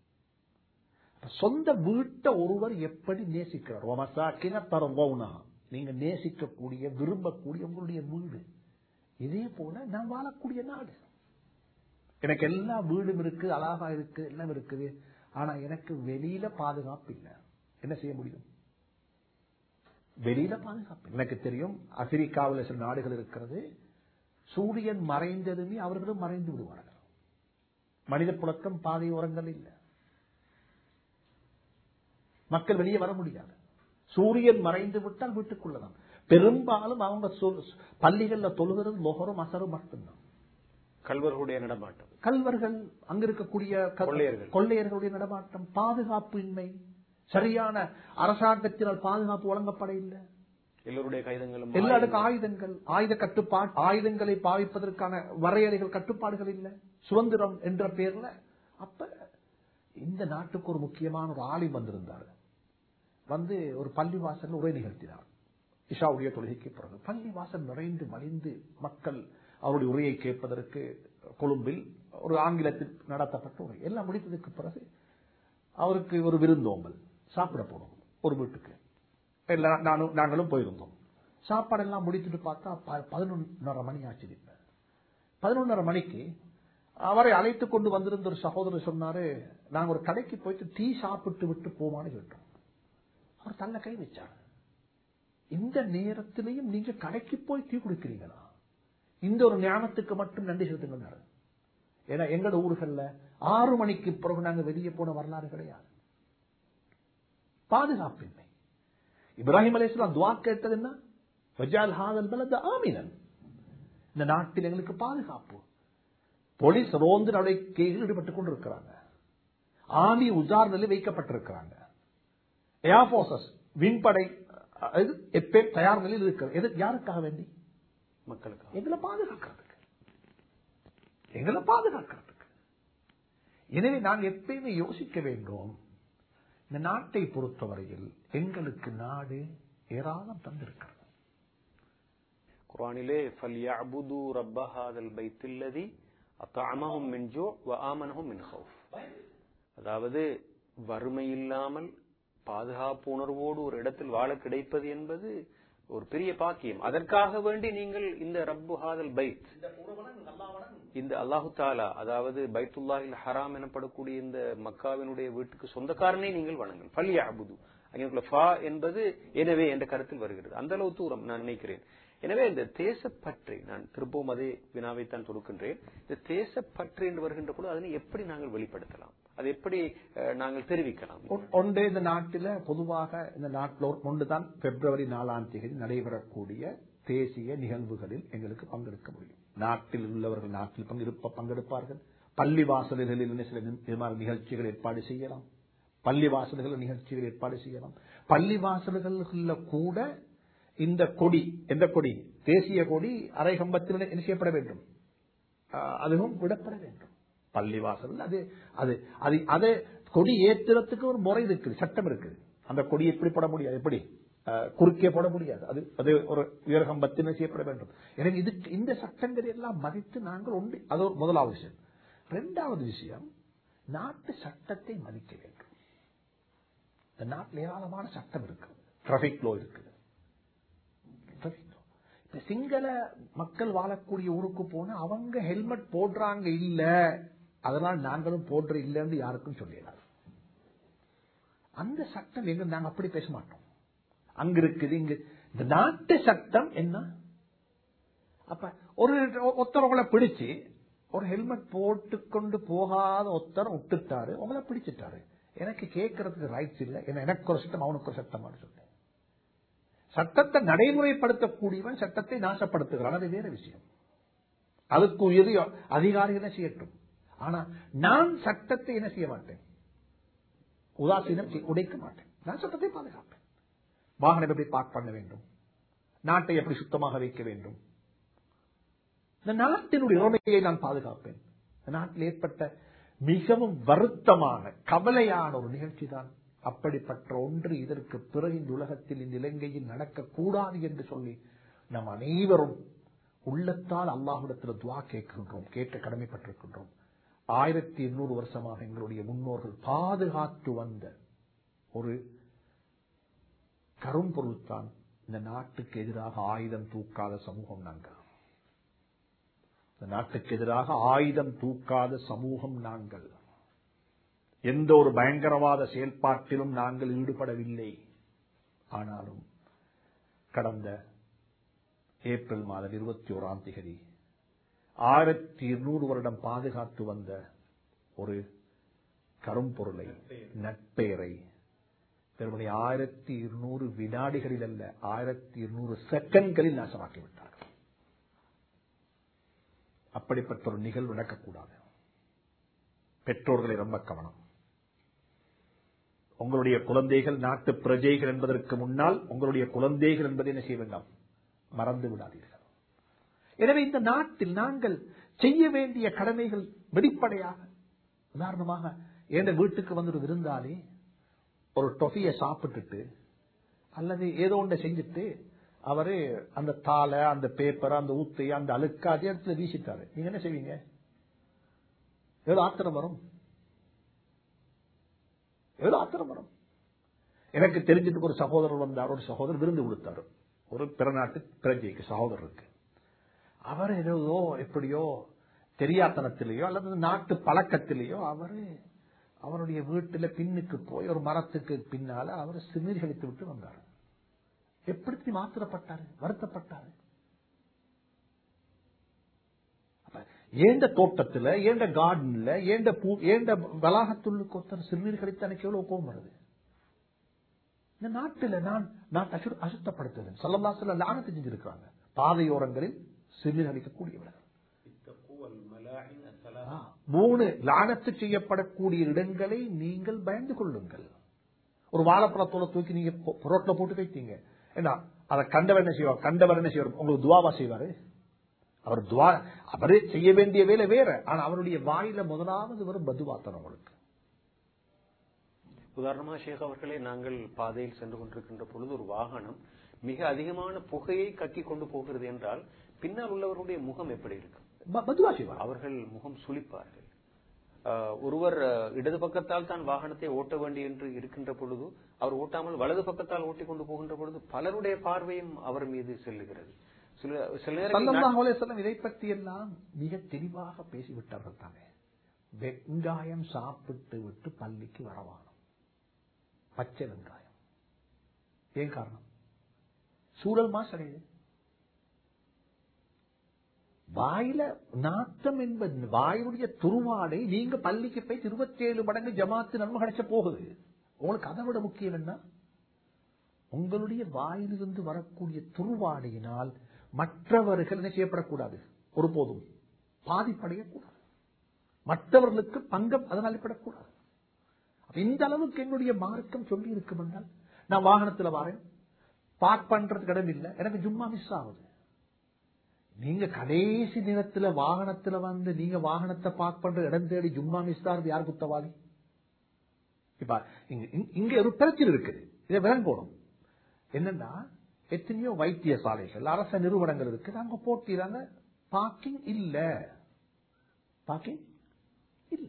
சொந்த வீட்டை ஒருவர் எப்படி நேசிக்கிறார் ஒமசாக்கின பரவவுனா நீங்க நேசிக்கக்கூடிய விரும்பக்கூடிய உங்களுடைய வீடு இதே போல நான் வாழக்கூடிய நாடு எனக்கு எல்லா வீடும் இருக்கு அழகா இருக்கு எல்லாம் இருக்குது ஆனா எனக்கு வெளியில பாதுகாப்பு இல்லை என்ன செய்ய முடியும் வெளியில பாதுகாப்பு இல்லை. எனக்கு தெரியும் ஆப்பிரிக்காவில் சில நாடுகள் இருக்கிறது சூரியன் மறைந்ததுமே அவர்களும் மறைந்து விடுவார்கள் மனித புழக்கம் பாதை ஓரங்கள் இல்லை மக்கள் வெளியே வர முடியாது சூரியன் மறைந்து விட்டால் வீட்டுக்குள்ளதான் பெரும்பாலும் அவங்க சொல்- பள்ளிகள்ல தொழுகிறது லொகரும் அசரும் மட்டும்தான் கல்வர்களுடைய நடமாட்டம் கல்வர்கள் அங்க இருக்கக்கூடிய க- கொள்ளையர்கள். கொள்ளையர்களுடைய நடமாட்டம் பாதுகாப்பு இன்மை சரியான அரசாங்கத்தினால் பாதுகாப்பு வழங்கப்பட இல்லை எல்லோருடைய கைதங்களும் எல்லாருக்கும் ஆயுதங்கள் ஆயுத கட்டுப்பாடு ஆயுதங்களை பாவிப்பதற்கான வரையறைகள் கட்டுப்பாடுகள் இல்லை சுதந்திரம் என்ற பேர்ல அப்ப இந்த நாட்டுக்கு ஒரு முக்கியமான ஒரு ஆலிம் வந்திருந்தார் வந்து ஒரு பள்ளிவாசல் உரை நிகழ்த்தினார் இஷாவுடைய தொழுகைக்கு பிறகு பள்ளிவாசல் நிறைந்து மலிந்து மக்கள் அவருடைய உரையை கேட்பதற்கு கொழும்பில் ஒரு ஆங்கிலத்தில் நடத்தப்பட்ட உரை எல்லாம் முடித்ததுக்கு பிறகு அவருக்கு ஒரு விருந்தோம்பல் சாப்பிட போனோம் ஒரு வீட்டுக்கு எல்லாம் நானும் நாங்களும் போயிருந்தோம் சாப்பாடெல்லாம் முடித்துட்டு பார்த்தா ப- பதினொன்னரை மணி ஆச்சு இப்ப பதினொன்னரை மணிக்கு அவரை அழைத்து கொண்டு வந்திருந்த ஒரு சகோதரர் சொன்னாரு நாங்க ஒரு கடைக்கு போயிட்டு டீ சாப்பிட்டு விட்டு போமான்னு கேட்டோம் அவர் தள்ள கை வச்சார் இந்த நேரத்திலையும் நீங்க கடைக்கு போய் டீ குடிக்கிறீங்களா இந்த ஒரு ஞானத்துக்கு மட்டும் நன்றி செலுத்துங்க ஏன்னா எங்களோட ஊர்கள்ல ஆறு மணிக்கு பிறகு நாங்க வெளியே போன வரலாறு கிடையாது பாதுகாப்பின்மை இப்ராஹிம் அலைஹிஸ்ஸலாம் துவா கேட்டது என்ன வஜால் ஹாதல் பலத ஆமினன் இந்த நாட்டில் எங்களுக்கு பாதுகாப்பு போலீஸ் ரோந்து நடவடிக்கையில் ஈடுபட்டுக் கொண்டிருக்கிறாங்க ஆமி உஜார் நிலை வைக்கப்பட்டிருக்கிறாங்க ஏர்போர்சஸ் விண்படை அஹ், இது எப்பயும் தயார் நிலையில் இருக்கிறது எது யாருக்காக வேண்டி மக்களுக்கு எங்களை பாதுகாக்கிறதுக்கு எங்களை பாதுகாக்கிறதுக்கு எனவே நாங்கள் எப்பயுமே யோசிக்க வேண்டும் இந்த நாட்டை பொறுத்தவரையில் எங்களுக்கு நாடு ஏராளம் தந்திருக்கிறது குர்ஆனிலே ஃபல்யஅபுது ரப்ப ஹாதல் பைத்தில்லதி அத்அமஹும் மின் ஜூ வ ஆமனஹும் மின் ஹவுஃப் அதாவது வறுமை இல்லாமல் பாதுகாப்பு உணர்வோடு ஒரு இடத்தில் வாழ கிடைப்பது என்பது ஒரு பெரிய பாக்கியம் அதற்காக வேண்டி நீங்கள் இந்த ரப்பு ஹாதல் பைத் இந்த அல்லாஹு தாலா அதாவது பைத்துல்லாஹில் ஹராம் எனப்படக்கூடிய இந்த மக்காவினுடைய வீட்டுக்கு சொந்தக்காரனை நீங்கள் வணங்குங்கள் ஃபல்யா அபுது அங்கே ஃபா என்பது எனவே என்ற கருத்தில் வருகிறது அந்த அளவு தூரம் நான் நினைக்கிறேன் எனவே இந்த தேசப்பற்றை நான் திரும்பவும் அதே வினாவைத்தான் தொடுக்கின்றேன் இந்த தேசப்பற்று என்று வருகின்ற பொழுது அதனை எப்படி நாங்கள் வெளிப்படுத்தலாம் அது எப்படி அஹ், நாங்கள் தெரிவிக்கலாம் ஒன்- ஒன்றே இந்த நாட்டில் பொதுவாக இந்த நாட்டில் ஒன்றுதான் பிப்ரவரி நாலாம் தேதி நடைபெறக்கூடிய தேசிய நிகழ்வுகளில் எங்களுக்கு பங்கெடுக்க முடியும் நாட்டில் உள்ளவர்கள் நாட்டில் பங்கெடுப்ப பங்கெடுப்பார்கள் பள்ளி வாசல்களில் என்ன சில நி- இது மாதிரி நிகழ்ச்சிகள் ஏற்பாடு செய்யலாம் பள்ளி வாசல்கள் நிகழ்ச்சிகள் ஏற்பாடு செய்யலாம் பள்ளி வாசல்களில் கூட இந்த கொடி எந்த கொடி தேசிய கொடி அரை கம்பத்தில் என்ன செய்யப்பட வேண்டும் ஆஹ் அதுவும் விடப்பட வேண்டும் பள்ளிவாசல் அது அது அது அதை கொடி ஏற்றுறதுக்கு ஒரு முறை இருக்குது சட்டம் இருக்குது அந்த கொடி எப்படி போட முடியாது எப்படி ஆஹ் குறுக்கே போட முடியாது அது அது ஒரு உயர்கம்பத்தில் செய்யப்பட வேண்டும் எனவே இதுக்கு இந்த சட்டங்களை எல்லாம் மதித்து நாங்கள் உண்டு அது ஒரு முதலாவது விஷயம் இரண்டாவது விஷயம் நாட்டு சட்டத்தை மதிக்க வேண்டும் இந்த நாட்டில் ஏராளமான சட்டம் இருக்குது டிராபிக் லோ இருக்குது traffic law. இப்ப சிங்கள மக்கள் வாழக்கூடிய ஊருக்கு போனா அவங்க ஹெல்மெட் போடுறாங்க இல்ல அதனால் நாங்களும் போடுற இல்லைன்னு யாருக்கும் சொல்லிடாது அந்த சட்டம் எங்க நாங்க அப்படி பேச மாட்டோம் அங்க இருக்குது இங்க இந்த நாட்டு சட்டம் என்ன அப்ப ஒரு ஒருத்தர் உங்களை பிடிச்சு ஒரு ஹெல்மெட் போட்டு கொண்டு போகாத ஒருத்தர் விட்டுட்டாரு உங்களை பிடிச்சிட்டாரு எனக்கு கேட்கறதுக்கு ரைட்ஸ் இல்லை ஏன்னா எனக்கு ஒரு சட்டம் அவனுக்கு ஒரு சட்டமானு சொல்றேன் சட்டத்தை நடைமுறைப்படுத்தக்கூடியவன் சட்டத்தை நாசப்படுத்துகிறான் அது வேற விஷயம் அதுக்கு உயரிய அதிகாரிகள் செய்யட்டும் ஆனா நான் சட்டத்தை என்ன செய்ய மாட்டேன் உதாசீனம் செய்ய- உடைக்க மாட்டேன் நான் சட்டத்தை பாதுகாப்பேன் வாகனம் எப்படி பார்க் பண்ண வேண்டும் நாட்டை எப்படி சுத்தமாக வைக்க வேண்டும் இந்த நாட்டினுடைய உரிமையை நான் பாதுகாப்பேன் இந்த நாட்டில் ஏற்பட்ட மிகவும் வருத்தமான கவலையான ஒரு நிகழ்ச்சி தான் அப்படிப்பட்ட ஒன்று இதற்கு பிறகு இந்த உலகத்தில் இந்த இலங்கையில் நடக்கக்கூடாது என்று சொல்லி நாம் அனைவரும் உள்ளத்தால் அல்லாஹ்விடத்தில் துவா கேட்கின்றோம் கேட்க கடமைப்பட்டிருக்கின்றோம் ஆயிரத்தி எண்ணூறு வருஷமாக எங்களுடைய முன்னோர்கள் பாதுகாத்து வந்த ஒரு கரும்பொருள் தான் இந்த நாட்டுக்கு எதிராக ஆயுதம் தூக்காத சமூகம் நாங்கள் இந்த நாட்டுக்கு எதிராக ஆயுதம் தூக்காத சமூகம் நாங்கள் எந்த ஒரு பயங்கரவாத செயல்பாட்டிலும் நாங்கள் ஈடுபடவில்லை ஆனாலும் கடந்த ஏப்ரல் மாதம் இருபத்தி ஓராம் தேதி ஆயிரத்தி இருநூறு வருடம் பாதுகாத்து வந்த ஒரு கரும்பொருளை நட்பெயரை வெறுமனே ஆயிரத்தி இருநூறு வினாடிகளில் அல்ல ஆயிரத்தி இருநூறு செகண்ட்களில் நாசமாக்கி விட்டார்கள் அப்படிப்பட்ட ஒரு நிகழ்வு நடக்கக்கூடாது பெற்றோர்களை ரொம்ப கவனம் உங்களுடைய குழந்தைகள் நாட்டு பிரஜைகள் என்பதற்கு முன்னால் உங்களுடைய குழந்தைகள் என்பதை என்ன செய்ய வேண்டாம் மறந்து விடாதீர்கள் எனவே இந்த நாட்டில் நாங்கள் செய்ய வேண்டிய கடமைகள் வெளிப்படையாக உதாரணமாக எந்த வீட்டுக்கு வந்து ஒரு விருந்தாளி ஒரு டொஃபியை சாப்பிட்டுட்டு அல்லது ஏதோ ஒன்றை செஞ்சுட்டு அவரு அந்த தாளை அந்த பேப்பரை அந்த ஊத்தை அந்த அழுக்க அதே இடத்துல வீசிட்டாரு நீங்க என்ன செய்வீங்க எவ்வளவு ஆத்திரம் வரும் எவ்வளவு ஆத்திரம் வரும் எனக்கு தெரிஞ்சதுக்கு ஒரு சகோதரர் வந்தார் ஒரு சகோதரர் விருந்து கொடுத்தாரு ஒரு பிறநாட்டு பிரஜைக்கு சகோதரருக்கு அவர் ஏதோ எப்படியோ தெரியாத்தனத்திலேயோ அல்லது நாட்டு பழக்கத்திலேயோ அவரு அவருடைய வீட்டுல பின்னுக்கு போய் ஒரு மரத்துக்கு பின்னால அவர் சிறுநீர் கழித்து விட்டு வந்தார் எப்படி மாத்திரப்பட்டாரு வருத்தப்பட்டாரு அப்ப ஏண்ட தோட்டத்துல ஏண்ட கார்டன்ல ஏண்ட பூ ஏண்ட வளாகத்துள்ளுக்கு ஒருத்தர் சிறுநீர் கழித்து எனக்கு எவ்வளவு கோபம் வருது இந்த நாட்டுல நான் நான் அசு- அசுத்தப்படுத்துவேன் சொல்லலாம் சொல்ல லானத்தை செஞ்சிருக்கிறாங்க பாதையோரங்களில் சிறுநீர் அளிக்கக்கூடியவர்கள் ஆ, மூணு லானத்து செய்யப்படக்கூடிய இடங்களை நீங்கள் பயந்து கொள்ளுங்கள் ஒரு வாழைப்பழத்தோட தூக்கி நீங்க பொ- ரோட்ல போட்டு வைத்தீங்க என்ன அதை கண்டவர் என்ன செய்வார் கண்டவர் என்ன செய்வார் உங்களுக்கு துவாவா செய்வாரு அவர் துவா அவரே செய்ய வேண்டிய வேலை வேற ஆனா அவருடைய வாயில முதலாவது வரும் பதுவாத்தனம் உங்களுக்கு உதாரணமாக ஷேக் அவர்களே நாங்கள் பாதையில் சென்று கொண்டிருக்கின்ற பொழுது ஒரு வாகனம் மிக அதிகமான புகையை கக்கி கொண்டு போகிறது என்றால் பின்னால் உள்ளவர்களுடைய முகம் எப்படி இருக்கும் ப- பதுவா செய்வார் அவர்கள் முகம் சுளிப்பார்கள் ஆஹ், ஒருவர் ஆஹ், இடது பக்கத்தால் தான் வாகனத்தை ஓட்ட வேண்டி என்று இருக்கின்ற பொழுது அவர் ஓட்டாமல் வலது பக்கத்தால் ஓட்டிக் கொண்டு போகின்ற பொழுது பலருடைய பார்வையும் அவர் மீது செல்லுகிறது சில சில நேரங்களில் சல்லல்லாஹு அலைஹி வஸல்லம் இதை பற்றி எல்லாம் மிக தெளிவாக பேசிவிட்டார்கள் தானே வெங்காயம் சாப்பிட்டு விட்டு பள்ளிக்கு வரவானம் பச்சை வெங்காயம் ஏன் காரணம் சூழல் மாசடையுது வாயில நாட்டம் என்பது வாயுடைய துருவாடை நீங்க பள்ளிக்கு போய் இருபத்தேழு மடங்கு ஜமாத்து நன்மை கிடைச்ச போகுது உங்களுக்கு அதை விட முக்கியம் என்ன உங்களுடைய வாயிலிருந்து வரக்கூடிய துருவாடையினால் மற்றவர்கள் என்ன செய்யப்படக்கூடாது ஒருபோதும் பாதிப்படையக்கூடாது மற்றவர்களுக்கு பங்கம் அதனால் ஏற்படக்கூடாது அப்ப இந்த அளவுக்கு என்னுடைய மார்க்கம் சொல்லி இருக்கும் என்றால் நான் வாகனத்துல வரேன் பார்க் பண்றதுக்கு இடம் இல்லை எனக்கு ஜும்மா மிஸ் ஆகுது நீங்க கடைசி நேரத்துல வாகனத்துல வந்து நீங்க வாகனத்தை பார்க் பண்ற இடம் தேடி ஜும்மா மிஸ் ஆகுது யார் குத்தவாளி இப்ப இங்க- இங்க- இங்க ஒரு பிரச்சனை இருக்குது இதை விளங்கணும் என்னன்னா எத்தனையோ வைத்தியசாலைகள் அரச நிறுவனங்கள் இருக்கு அங்க போட்டிறாங்க பார்க்கிங் இல்ல பார்க்கிங் இல்ல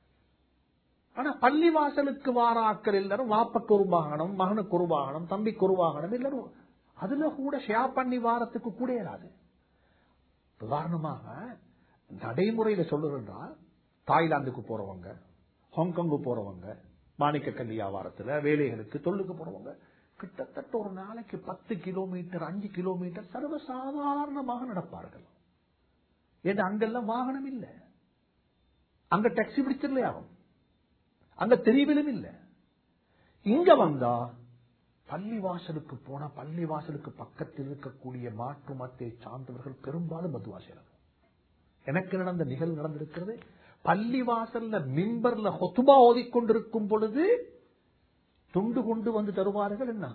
ஆனா பள்ளி வாசலுக்கு வார ஆட்கள் எல்லாரும் வாப்பக்கு ஒரு வாகனம் மகனுக்கு ஒரு வாகனம் தம்பிக்கு ஒரு வாகனம் எல்லாரும் அதுல கூட ஷேர் பண்ணி வாரத்துக்கு கூட இயலாது உதாரணமாக நடைமுறையில சொல்லுறா தாய்லாந்துக்கு போறவங்க ஹாங்காங்கு போறவங்க மாணிக்க கல்லி வியாபாரத்துல வேலைகளுக்கு தொழிலுக்கு போறவங்க கிட்டத்தட்ட ஒரு நாளைக்கு பத்து கிலோமீட்டர் அஞ்சு கிலோமீட்டர் சர்வசாதாரணமாக நடப்பார்கள் ஏன்னா அங்கெல்லாம் வாகனம் இல்ல அங்க டாக்ஸி பிடிச்சிடலையா ஆகும் அங்க தெரியவிலும் இல்ல இங்க வந்தா பள்ளி வாசலுக்கு போனா பள்ளி வாசலுக்கு பக்கத்தில் இருக்கக்கூடிய மாற்று மத்தை சார்ந்தவர்கள் பெரும்பாலும் மதுவா செய்யறாங்க எனக்கு நடந்த நிகழ்வு நடந்திருக்கிறது பள்ளி வாசல்ல மிம்பர்ல ஹொத்துபா ஓதிக்கொண்டிருக்கும் பொழுது துண்டு கொண்டு வந்து தருவார்கள் என்ன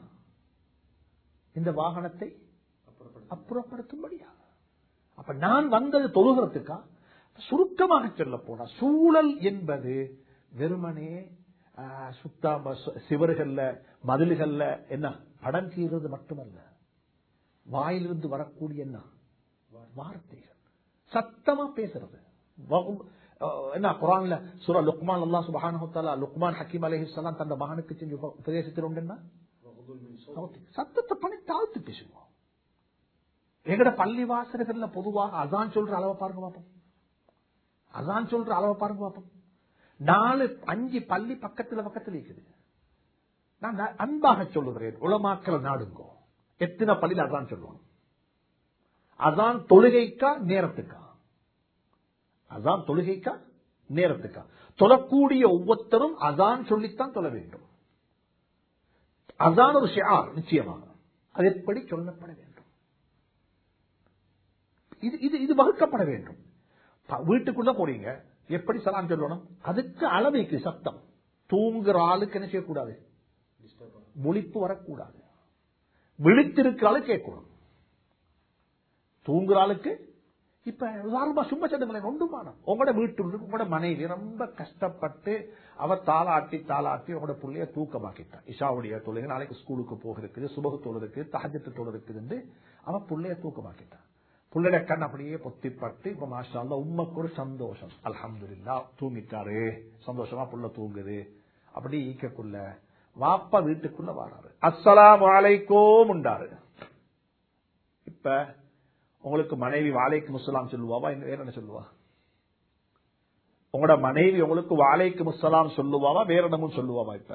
இந்த வாகனத்தை அப்புறப்படுத்தும்படியா அப்ப நான் வந்தது தொழுகிறதுக்கா சுருக்கமாக சொல்ல போனா சூழல் என்பது வெறுமனே ஆஹ், சுத்தாம சு- சிவர்கள்ல மதில்கள்ல என்ன படம் தீர்றது மட்டுமல்ல வாயிலிருந்து வரக்கூடிய என்ன வார்த்தைகள் சத்தமா பேசுறது வகும்- அஹ், என்ன குரான்ல சூரா லுக்மான் அல்லாஹ் சுப்ஹானஹு வ தஆலா லுக்மான் ஹக்கீம் அலைஹிஸ்ஸலாம் தந்த மகனுக்கு செஞ்ச உப- உபதேசத்தில் உண்டு என்ன சத்தத்தை பண்ணி தாழ்த்து பேசுவோம் எங்கட பள்ளி வாசல்கள்ல பொதுவாக அதான் சொல்ற அளவை பாருங்க பாப்போம் அதான் சொல்ற அளவை பாருங்க பாப்போம் நாலு அஞ்சு பள்ளி பக்கத்துல பக்கத்துல இருக்குது நான் ந- அன்பாக சொல்லுகிறேன் உலமாக்கள் நாடுங்கோ எத்தனை பள்ளியில் அதான் சொல்லுவோம் அதான் தொழுகைக்கா நேரத்துக்கா அதான் தொழுகைக்கா நேரத்துக்கா தொழக்கூடிய ஒவ்வொருத்தரும் அதான் சொல்லித்தான் தொழ வேண்டும் அதான் ஒரு ஷியார் நிச்சயமாக அது எப்படி சொல்லப்பட வேண்டும் இது இது இது வகுக்கப்பட வேண்டும் ப- வீட்டுக்குள்ள போறீங்க எப்படி சலாம் சொல்லணும் அதுக்கு அளவைக்கு சத்தம் தூங்குற ஆளுக்கு என்ன செய்யக்கூடாது முழிப்பு வரக்கூடாது விழித்திருக்கிற ஆளு கேட்கணும் தூங்குற ஆளுக்கு இப்ப உதாரணமா சும்மா சொல்லுங்களேன் ஒன்றுமானம் உங்களோட வீட்டுள்ள உங்களோட மனைவி ரொம்ப கஷ்டப்பட்டு அவ தாளாட்டி தாளாட்டி உங்களோட புள்ளைய தூக்கமாக்கிட்டா இஷாவுடைய தொழுகை நாளைக்கு ஸ்கூலுக்கு போக இருக்குது சுபகு தொழில் இருக்குது தகஜத்து தொழில் இருக்குதுன்னு அவ புள்ளைய தூக்கமாக்கிட்டான் புள்ளைய கண் அப்படியே பொத்திப்பட்டு இப்ப மாஷா அல்லா உம்மக்கு ஒரு சந்தோஷம் அல்ஹம்துலில்லா தூங்கிட்டாரு சந்தோஷமா புள்ள தூங்குது அப்படி ஈக்கக்குள்ள வாப்பா வீட்டுக்குள்ள வாராரு அஸ்ஸலாமு அலைக்கும் உண்டாரு இப்ப உங்களுக்கு மனைவி வாழைக்கு முஸ்லாம் சொல்லுவாவா இன்னும் வேற என்ன சொல்லுவா உங்களோட மனைவி உங்களுக்கு வாழைக்கு முஸ்லாம் சொல்லுவாவா வேற என்னமும் சொல்லுவாவா இப்ப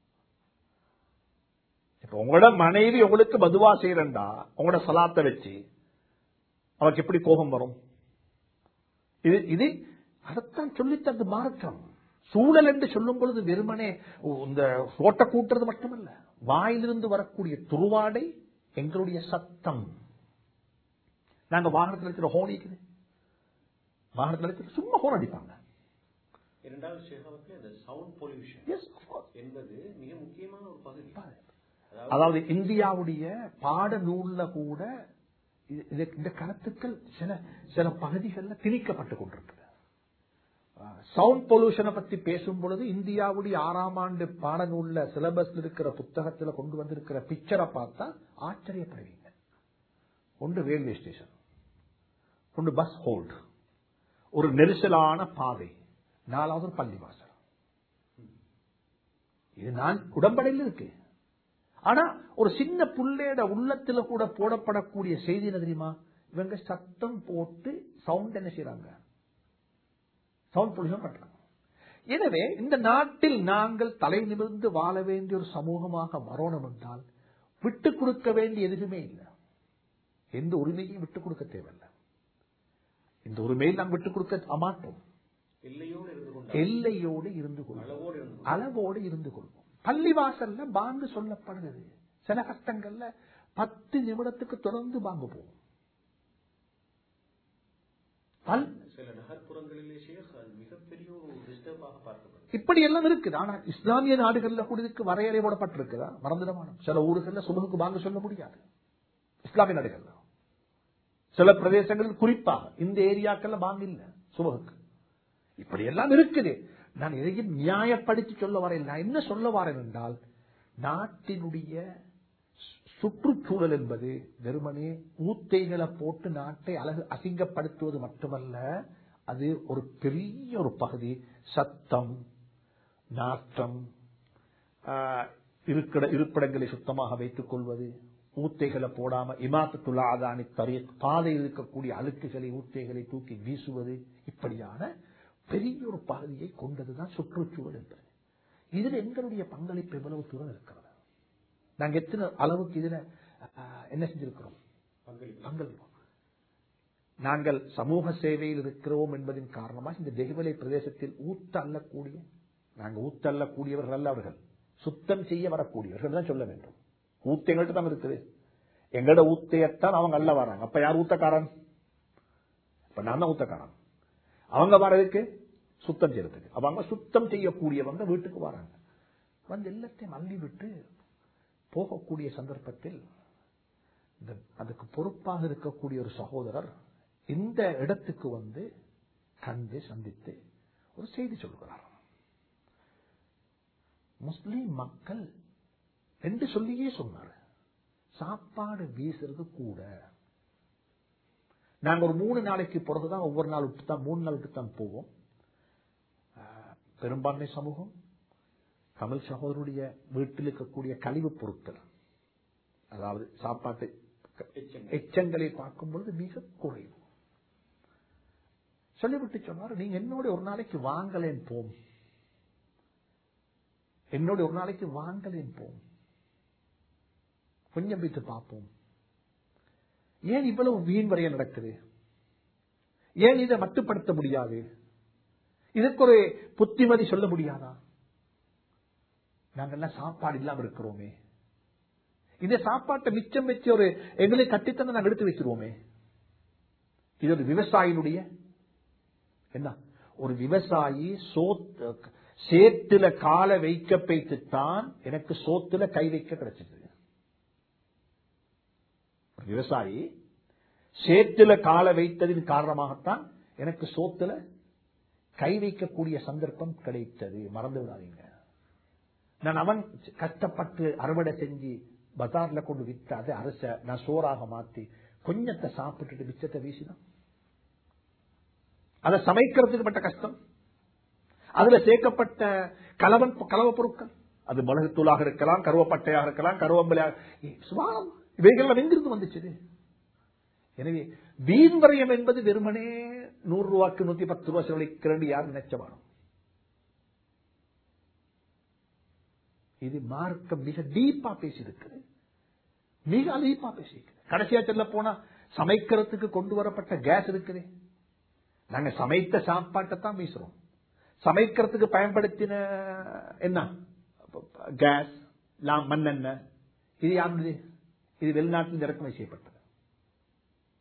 இப்ப உங்களோட மனைவி உங்களுக்கு பதுவா செய்யறண்டா உங்களோட சலாத்தை வச்சு அவருக்கு எப்படி கோபம் வரும் இது இது அதைத்தான் சொல்லித்தந்து மார்க்கம் சூழல் என்று சொல்லும் பொழுது வெறுமனே இந்த ஓட்ட கூட்டுறது மட்டுமல்ல வாயிலிருந்து வரக்கூடிய துருவாடை எங்களுடைய சத்தம் நாங்க வாகனத்தில் இருக்கிற ஹோன் இருக்குது வாகனத்தில் இருக்கிற சும்மா ஹோன் அடிப்பாங்க இரண்டாவது ஷேகாவுக்கு அந்த sound pollution Yes, of course. என்பது மிக முக்கியமான ஒரு பகுதி அதாவது இந்தியாவுடைய பாட நூல்ல கூட இது- இது- இந்த கருத்துக்கள் சில சில பகுதிகளில் திணிக்கப்பட்டு கொண்டிருக்கு சவுண்ட் பொல்யூஷனை பத்தி பேசும் பொழுது இந்தியாவுடைய ஆறாம் ஆண்டு பாடநூல்ல சிலபஸ் இருக்கிற புத்தகத்துல கொண்டு வந்திருக்கிற பிக்சரை பார்த்தா ஆச்சரியப்படுவீங்க ஒன்று ரயில்வே ஸ்டேஷன் ஒன்று பஸ் ஹோல்ட் ஒரு நெரிசலான பாதை நாலாவது ஒரு பள்ளிவாசல் இது நான் உடம்படையில் இருக்கு ஆனா ஒரு சின்ன புள்ளையோட உள்ளத்துல கூட போடப்படக்கூடிய செய்தி என்ன தெரியுமா இவங்க சத்தம் போட்டு சவுண்ட் என்ன செய்யறாங்க சவுண்ட் பொல்யூஷன் பண்றாங்க எனவே இந்த நாட்டில் நாங்கள் தலை நிமிர்ந்து வாழ வேண்டிய ஒரு சமூகமாக வரணும் என்றால் விட்டுக் கொடுக்க வேண்டிய எதுவுமே இல்லை எந்த உரிமையும் விட்டுக் கொடுக்க தேவையில்லை இந்த உரிமையை நாம் விட்டுக் கொடுக்க மாட்டோம் எல்லையோடு இருந்து கொண்டு எல்லையோடு இருந்து கொள்வோம் அளவோடு இருந்து அளவோடு இருந்து கொள்வோம் பள்ளிவாசல்ல பாங்கு சொல்லப்படுகிறது சில கட்டங்கள்ல பத்து நிமிடத்துக்கு தொடர்ந்து பாங்கு போகும் பல் சில நகர்ப்புறங்களிலே ஷேக் அது மிகப்பெரிய ஒரு டிஸ்டர்பாக பார்க்கப்படுது இப்படி எல்லாம் இருக்குது ஆனா இஸ்லாமிய நாடுகள்ல கூட இதுக்கு வரையறை போடப்பட்டிருக்குதா மறந்துடமான சில ஊர்கள்ல சுபகுக்கு பாங்கு சொல்ல முடியாது இஸ்லாமிய நாடுகள்ல சில பிரதேசங்களில் குறிப்பாக இந்த ஏரியாக்கள்ல பாங்கு இல்ல சுபகுக்கு இப்படி எல்லாம் இருக்குது நான் எதையும் நியாயப்படுத்தி சொல்ல வரேன் நான் என்ன சொல்ல வரேன் என்றால் நாட்டினுடைய சு- சுற்றுச்சூழல் என்பது வெறுமனே ஊத்தைகளை போட்டு நாட்டை அழகு அசிங்கப்படுத்துவது மட்டுமல்ல அது ஒரு பெரிய ஒரு பகுதி சத்தம் நாற்றம் ஆஹ், இருக்கிற இருப்பிடங்களை சுத்தமாக வைத்துக் கொள்வது ஊத்தைகளை போடாம இமாத்துல்லா ஆதானி தரிய பாதையில் இருக்கக்கூடிய அழுக்குகளை ஊத்தைகளை தூக்கி வீசுவது இப்படியான பெரிய ஒரு பகுதியை கொண்டதுதான் சுற்றுச்சூழல் என்பது இதுல எங்களுடைய பங்களிப்பு எவ்வளவு தூரம் இருக்கிறது நாங்க எத்தனை அளவுக்கு இதுல ஆஹ், என்ன செஞ்சிருக்கிறோம் பங்களிப்பு பங்களிப்பு நாங்கள் சமூக சேவையில் இருக்கிறோம் என்பதின் காரணமாக இந்த தெஹிவலை பிரதேசத்தில் ஊத்த அள்ளக்கூடிய நாங்க ஊத்த அள்ளக்கூடியவர்கள் அல்ல அவர்கள் சுத்தம் செய்ய வரக்கூடியவர்கள் தான் சொல்ல வேண்டும் ஊத்த எங்கள்கிட்ட தான் இருக்குது எங்களோட ஊத்தையத்தான் அவங்க அல்ல வராங்க அப்ப யார் ஊத்தக்காரன் இப்ப நான் தான் ஊத்தக்காரன் அவங்க வர்றதுக்கு சுத்தம் செய்யறதுக்கு அப்ப அவங்க சுத்தம் செய்யக்கூடியவங்க வீட்டுக்கு வராங்க வந்து எல்லாத்தையும் அள்ளி விட்டு போகக்கூடிய சந்தர்ப்பத்தில் இந்த அதுக்கு பொறுப்பாக இருக்கக்கூடிய ஒரு சகோதரர் இந்த இடத்துக்கு வந்து கண்டு சந்தித்து ஒரு செய்தி சொல்கிறார் முஸ்லிம் மக்கள் என்று சொல்லியே சொன்னார் சாப்பாடு வீசுறது கூட நாங்க ஒரு மூணு நாளைக்கு பிறகுதான் ஒவ்வொரு நாள் விட்டு தான் மூணு நாள் விட்டு தான் போவோம் ஆஹ், பெரும்பான்மை சமூகம் தமிழ் சகோதரருடைய வீட்டில் இருக்கக்கூடிய கழிவுப் பொருட்கள் அதாவது சாப்பாட்டு எச்சங்கள். எச்சங்களை பார்க்கும் பொழுது மிக குறைவு சொல்லிவிட்டு சொன்னார் நீங்க என்னோட ஒரு நாளைக்கு வாங்கலேன் போம் என்னோட ஒரு நாளைக்கு வாங்கலேன் போம் கொஞ்சம் விட்டு பார்ப்போம் ஏன் இவ்வளவு வீண் வரைய நடக்குது ஏன் இதை மட்டுப்படுத்த முடியாது இதுக்கு ஒரு புத்திமதி சொல்ல முடியாதா நாங்கெல்லாம் சாப்பாடு இல்லாம இருக்கிறோமே இந்த சாப்பாட்டை மிச்சம் வச்சு ஒரு எங்களை கட்டித்தன நாங்க எடுத்து வச்சிருவோமே இது ஒரு விவசாயினுடைய என்ன ஒரு விவசாயி சோத் சேத்துல கால வைக்க வைத்துத்தான் எனக்கு சோத்துல கை வைக்க கிடைச்சது ஒரு விவசாயி சேத்துல கால வைத்ததின் காரணமாகத்தான் எனக்கு சோத்துல கை வைக்கக்கூடிய சந்தர்ப்பம் கிடைத்தது மறந்து விடாதீங்க நான் அவன் கஷ்டப்பட்டு அறுவடை செஞ்சு பஜார்ல கொண்டு வித்து அதை அரச நான் சோறாக மாத்தி கொஞ்சத்தை சாப்பிட்டுட்டு மிச்சத்தை வீசினான் அதை சமைக்கிறதுக்கு பட்ட கஷ்டம் அதுல சேர்க்கப்பட்ட கலவன் கலவ பொருட்கள் அது மிளகுத்தூளாக இருக்கலாம் கருவப்பட்டையாக இருக்கலாம் கருவம்பலையாக சுபானம் இவைகள் எங்கிருந்து வந்துச்சு எனவே வீண் வரையம் என்பது வெறுமனே நூறு ரூபாய்க்கு நூத்தி பத்து ரூபாய் செலவழிக்கிறேன் யார் நினைச்சவானோ இது மார்க்கம் மிக டீப்பா பேசியிருக்குது மிக டீப்பா பேசியிருக்குது கடைசியா சொல்ல போனா சமைக்கிறதுக்கு கொண்டு வரப்பட்ட கேஸ் இருக்குது நாங்க சமைத்த சாப்பாட்டை தான் வீசுறோம் சமைக்கிறதுக்கு பயன்படுத்தின என்ன கேஸ் மண்ணெண்ணெய் இது யாருது இது வெளிநாட்டில் இறக்குமதி செய்யப்பட்டது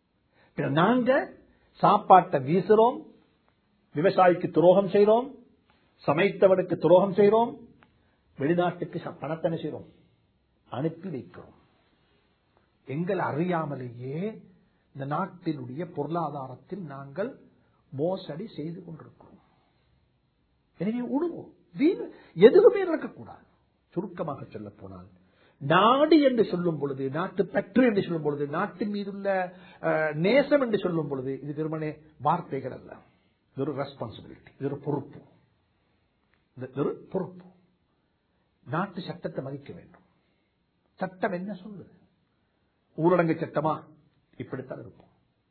பின்ன நாங்க சாப்பாட்டை வீசுறோம் விவசாயிக்கு துரோகம் செய்றோம் சமைத்தவனுக்கு துரோகம் செய்கிறோம் வெளிநாட்டுக்கு ச- பணத்தை என்ன செய்கிறோம் அனுப்பி வைக்கிறோம் எங்கள் அறியாமலேயே இந்த நாட்டினுடைய பொருளாதாரத்தில் நாங்கள் மோசடி செய்து கொண்டிருக்கிறோம் எனவே உடுவோம் வீண் எதுவுமே நடக்கக்கூடாது சுருக்கமாக சொல்ல போனால் நாடு என்று சொல்லும் பொழுது நாட்டு பற்று என்று சொல்லும் பொழுது நாட்டின் மீதுள்ள அஹ், நேசம் என்று சொல்லும் பொழுது இது வெறுமனே வார்த்தைகள் அல்ல இது ஒரு ரெஸ்பான்சிபிலிட்டி இது ஒரு பொறுப்பு இது ஒரு பொறுப்பு நாட்டு சட்டத்தை மதிக்க வேண்டும் சட்டம் என்ன சொல்லுது ஊரடங்கு சட்டமா இப்படித்தான் இருக்கும்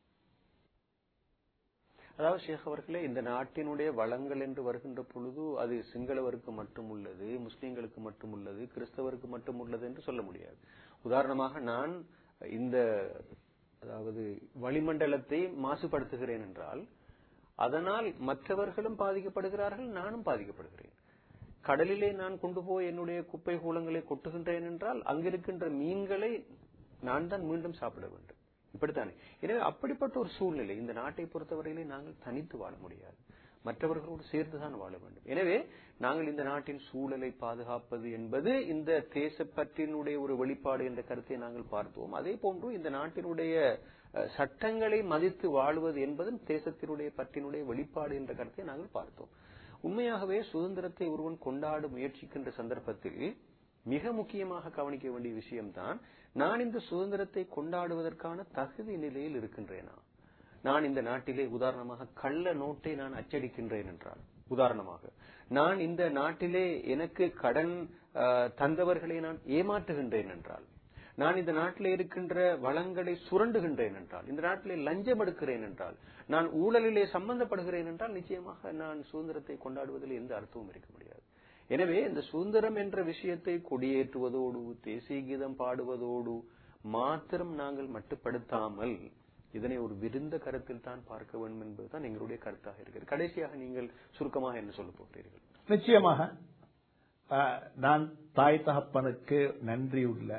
அதாவது ஷேக் அவர்களே இந்த நாட்டினுடைய வளங்கள் என்று வருகின்ற பொழுது அது சிங்களவருக்கு மட்டும் உள்ளது முஸ்லிம்களுக்கு மட்டும் உள்ளது கிறிஸ்தவருக்கு மட்டும் உள்ளது என்று சொல்ல முடியாது உதாரணமாக நான் இந்த அதாவது வளிமண்டலத்தை மாசுபடுத்துகிறேன் என்றால் அதனால் மற்றவர்களும் பாதிக்கப்படுகிறார்கள் நானும் பாதிக்கப்படுகிறேன் கடலிலே நான் கொண்டு போய் என்னுடைய குப்பை கூலங்களை கொட்டுகின்றேன் என்றால் அங்கிருக்கின்ற மீன்களை நான் தான் மீண்டும் சாப்பிட வேண்டும் இப்படித்தானே எனவே அப்படிப்பட்ட ஒரு சூழ்நிலை இந்த நாட்டை பொறுத்தவரையிலே நாங்கள் தனித்து வாழ முடியாது மற்றவர்களோடு சேர்ந்துதான் வாழ வேண்டும் எனவே நாங்கள் இந்த நாட்டின் சூழலை பாதுகாப்பது என்பது இந்த தேசப்பற்றினுடைய ஒரு வெளிப்பாடு என்ற கருத்தை நாங்கள் பார்த்தோம் அதே போன்று இந்த நாட்டினுடைய அஹ், சட்டங்களை மதித்து வாழுவது என்பதும் தேசத்தினுடைய பற்றினுடைய வெளிப்பாடு என்ற கருத்தை நாங்கள் பார்த்தோம் உண்மையாகவே சுதந்திரத்தை ஒருவன் கொண்டாட முயற்சிக்கின்ற சந்தர்ப்பத்தில் மிக முக்கியமாக கவனிக்க வேண்டிய விஷயம்தான் நான் இந்த சுதந்திரத்தை கொண்டாடுவதற்கான தகுதி நிலையில் இருக்கின்றேனா நான் இந்த நாட்டிலே உதாரணமாக கள்ள நோட்டை நான் அச்சடிக்கின்றேன் என்றால் உதாரணமாக நான் இந்த நாட்டிலே எனக்கு கடன் அஹ், தந்தவர்களை நான் ஏமாற்றுகின்றேன் என்றால் நான் இந்த நாட்டிலே இருக்கின்ற வளங்களை சுரண்டுகின்றேன் என்றால் இந்த நாட்டிலே லஞ்சம் எடுக்கிறேன் என்றால் நான் ஊழலிலே சம்பந்தப்படுகிறேன் என்றால் நிச்சயமாக நான் சுதந்திரத்தை கொண்டாடுவதில் எந்த அர்த்தமும் இருக்க முடியாது எனவே இந்த சுதந்திரம் என்ற விஷயத்தை கொடியேற்றுவதோடு தேசிய கீதம் பாடுவதோடு மாத்திரம் நாங்கள் மட்டுப்படுத்தாமல் இதனை ஒரு விருந்த கருத்தில் தான் பார்க்க வேண்டும் என்பதுதான் எங்களுடைய கருத்தாக இருக்கிறது கடைசியாக நீங்கள் சுருக்கமாக என்ன சொல்ல போகிறீர்கள் நிச்சயமாக அஹ், நான் தாய் தகப்பனுக்கு நன்றியுள்ள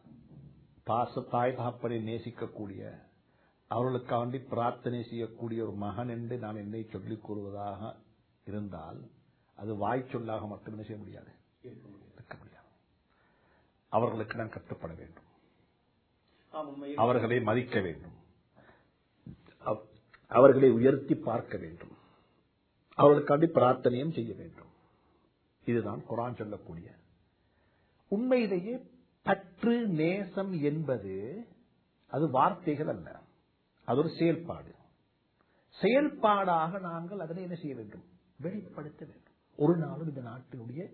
பாச தாய் தகப்பனை நேசிக்கக்கூடிய அவர்களுக்காண்டி பிரார்த்தனை செய்யக்கூடிய ஒரு மகன் என்று நான் என்னை சொல்லிக் கூறுவதாக இருந்தால் அது வாய் சொல்லாக மட்டும் என்ன செய்ய முடியாது இருக்க முடியாது அவர்களுக்கு நான் கட்டுப்பட வேண்டும் அவர்களை மதிக்க வேண்டும் அவ- அவர்களை உயர்த்தி பார்க்க வேண்டும் அவர்களுக்காண்டி பிரார்த்தனையும் செய்ய வேண்டும் இதுதான் குரான் சொல்லக்கூடிய உண்மையிலேயே பற்று நேசம் என்பது அது வார்த்தைகள் அல்ல அது ஒரு செயல்பாடு செயல்பாடாக நாங்கள் அதனை என்ன செய்ய வேண்டும் வெளிப்படுத்த வேண்டும் ஒரு நாளும் இந்த நாட்டினுடைய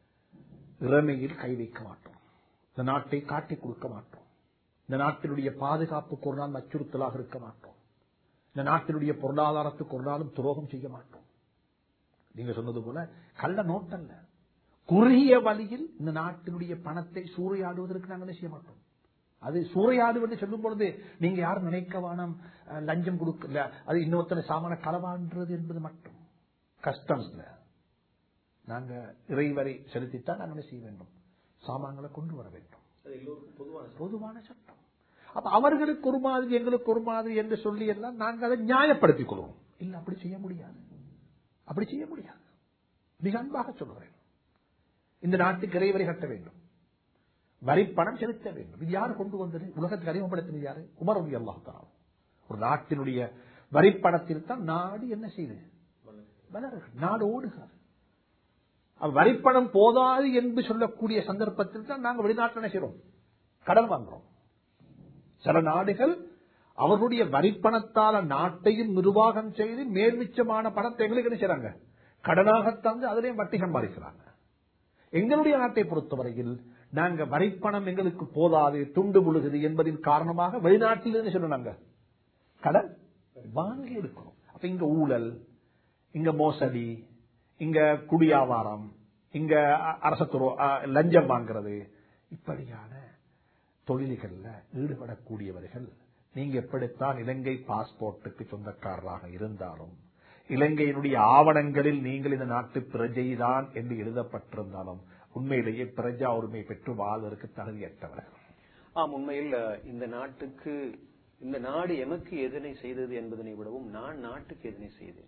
இறமையில் கை வைக்க மாட்டோம் இந்த நாட்டை காட்டிக் கொடுக்க மாட்டோம் இந்த நாட்டினுடைய பாதுகாப்புக்கு ஒரு நாள் அச்சுறுத்தலாக இருக்க மாட்டோம் இந்த நாட்டினுடைய பொருளாதாரத்துக்கு ஒரு நாளும் துரோகம் செய்ய மாட்டோம் நீங்க சொன்னது போல கள்ள நோட்டல்ல குறுகிய வழியில் இந்த நாட்டினுடைய பணத்தை சூறையாடுவதற்கு நாங்கள் என்ன செய்ய மாட்டோம் அது சூறையாடுவது சொல்லும் பொழுது நீங்க யாரும் நினைக்க வேணாம் அஹ், லஞ்சம் கொடுக்கல அது இன்னொருத்தனை சாமான களவான்றது என்பது மட்டும் கஸ்டம்ஸ்ல நாங்க இறைவரை செலுத்தித்தான் நாங்கள் என்ன செய்ய வேண்டும் சாமான்களை கொண்டு வர வேண்டும் பொதுவான சட்டம் அப்ப அவர்களுக்கு ஒரு மாதிரி எங்களுக்கு ஒரு மாதிரி என்று சொல்லி எல்லாம் நாங்கள் அதை நியாயப்படுத்திக் கொள்வோம் இல்ல அப்படி செய்ய முடியாது அப்படி செய்ய முடியாது மிக அன்பாக சொல்கிறேன் இந்த நாட்டுக்கு இறைவரை கட்ட வேண்டும் வரி பணம் செலுத்த வேண்டும் இது யார் கொண்டு வந்தது உலகத்துக்கு அறிமுகப்படுத்தினது யாரு உமர் ரவி அல்லாஹ் ஒரு நாட்டினுடைய வரிப்பணத்தில் தான் நாடு என்ன செய்யுது வளருகிறது நாடு ஓடுகிறது அப்ப வரிப்பணம் போதாது என்று சொல்லக்கூடிய சந்தர்ப்பத்தில் தான் நாங்கள் வெளிநாட்டில் என்ன செய்றோம் கடன் வாங்குறோம் சில நாடுகள் அவர்களுடைய வரிப்பணத்தால நாட்டையும் நிர்வாகம் செய்து மேல்மிச்சமான பணத்தை எங்களுக்கு என்ன செய்றாங்க கடனாக தந்து அதிலையும் வட்டி சம்பாதிக்கிறாங்க எங்களுடைய நாட்டை பொறுத்தவரையில் நாங்க வரிப்பணம் எங்களுக்கு போதாது துண்டு முழுகுது என்பதின் காரணமாக வெளிநாட்டில் என்ன சொல்றாங்க கடன் வாங்கி எடுக்கிறோம் அப்ப இங்க ஊழல் இங்க மோசடி இங்க குடியாவாரம் இங்க அ- அரச துரோ- அ, லஞ்சம் வாங்குறது இப்படியான தொழில்கள்ல ஈடுபடக்கூடியவர்கள் நீங்க எப்படித்தான் இலங்கை பாஸ்போர்ட்டுக்கு சொந்தக்காரராக இருந்தாலும் இலங்கையினுடைய ஆவணங்களில் நீங்கள் இந்த நாட்டு பிரஜைதான் என்று எழுதப்பட்டிருந்தாலும் உண்மையிலேயே பிரஜா உரிமை பெற்று வாழ்வதற்கு தகுதியற்றவர்கள் ஆம் உண்மையில் அஹ், இந்த நாட்டுக்கு இந்த நாடு எமக்கு எதனை செய்தது என்பதனை விடவும் நான் நாட்டுக்கு எதனை செய்தேன்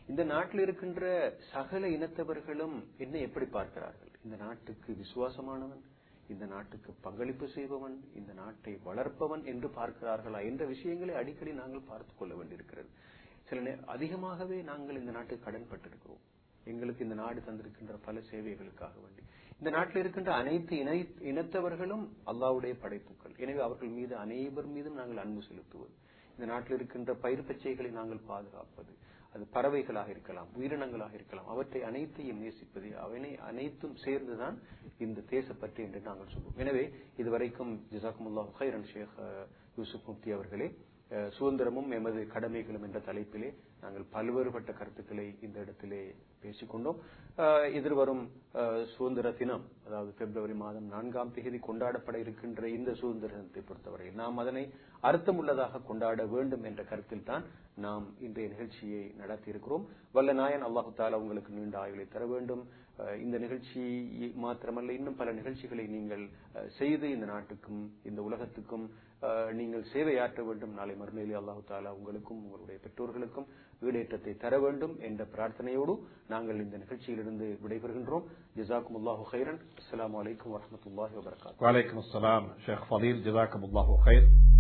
இந்த நாட்டில் இருக்கின்ற சகல இனத்தவர்களும் என்னை எப்படி பார்க்கிறார்கள் இந்த நாட்டுக்கு விசுவாசமானவன் இந்த நாட்டுக்கு பங்களிப்பு செய்பவன் இந்த நாட்டை வளர்ப்பவன் என்று பார்க்கிறார்களா என்ற விஷயங்களை அடிக்கடி நாங்கள் பார்த்துக் கொள்ள வேண்டியிருக்கிறது சில நே- அதிகமாகவே நாங்கள் இந்த நாட்டுக்கு கடன்பட்டிருக்கிறோம் எங்களுக்கு இந்த நாடு தந்திருக்கின்ற பல சேவைகளுக்காக வேண்டி இந்த நாட்டில் இருக்கின்ற அனைத்து இணை இனத்தவர்களும் அல்லாஹ்வுடைய படைப்புகள் எனவே அவர்கள் மீது அனைவர் மீதும் நாங்கள் அன்பு செலுத்துவது இந்த நாட்டில் இருக்கின்ற பயிர் பச்சைகளை நாங்கள் பாதுகாப்பது அது பறவைகளாக இருக்கலாம் உயிரினங்களாக இருக்கலாம் அவற்றை அனைத்தையும் நேசிப்பது அவனை அனைத்தும் சேர்ந்துதான் இந்த தேசப்பற்று என்று நாங்கள் சொல்வோம் எனவே இதுவரைக்கும் ஜிசாக்குமுல்லா ஹைரன் ஷேக் அஹ், யூசுப் முப்தி அவர்களே அஹ், சுதந்திரமும் எமது கடமைகளும் என்ற தலைப்பிலே நாங்கள் பல்வேறுபட்ட கருத்துக்களை இந்த இடத்திலே பேசிக்கொண்டோம் அஹ், எதிர்வரும் அஹ், சுதந்திர தினம் அதாவது பிப்ரவரி மாதம் நான்காம் தேதி கொண்டாடப்பட இருக்கின்ற இந்த சுதந்திர தினத்தை பொறுத்தவரையில் நாம் அதனை அர்த்தமுள்ளதாக கொண்டாட வேண்டும் என்ற கருத்தில் தான் நாம் இன்றைய நிகழ்ச்சியை நடத்தி இருக்கிறோம் வல்ல நாயன் அல்லாஹு தாலா உங்களுக்கு நீண்ட ஆயுளை தர வேண்டும் அஹ், இந்த நிகழ்ச்சி மாத்திரமல்ல இன்னும் பல நிகழ்ச்சிகளை நீங்கள் அஹ், செய்து இந்த நாட்டுக்கும் இந்த உலகத்துக்கும் அஹ், நீங்கள் சேவையாற்ற வேண்டும் நாளை மறுமையிலே அல்லாஹு தாலா உங்களுக்கும் உங்களுடைய பெற்றோர்களுக்கும் ஈடேற்றத்தை தர வேண்டும் என்ற பிரார்த்தனையோடு நாங்கள் இந்த நிகழ்ச்சியிலிருந்து விடைபெறுகின்றோம் ஜிசாக்கும் அல்லாஹு ஹைரன் அஸ்ஸலாமு அலைக்கும் வரஹ்மத்துல்லாஹி வபரகாத்துஹு வலைக்கம் அஸ்ஸலாம் ஷேக் ஃபதீல் ஜிதாக்கம் அல்லாஹு ஹைர்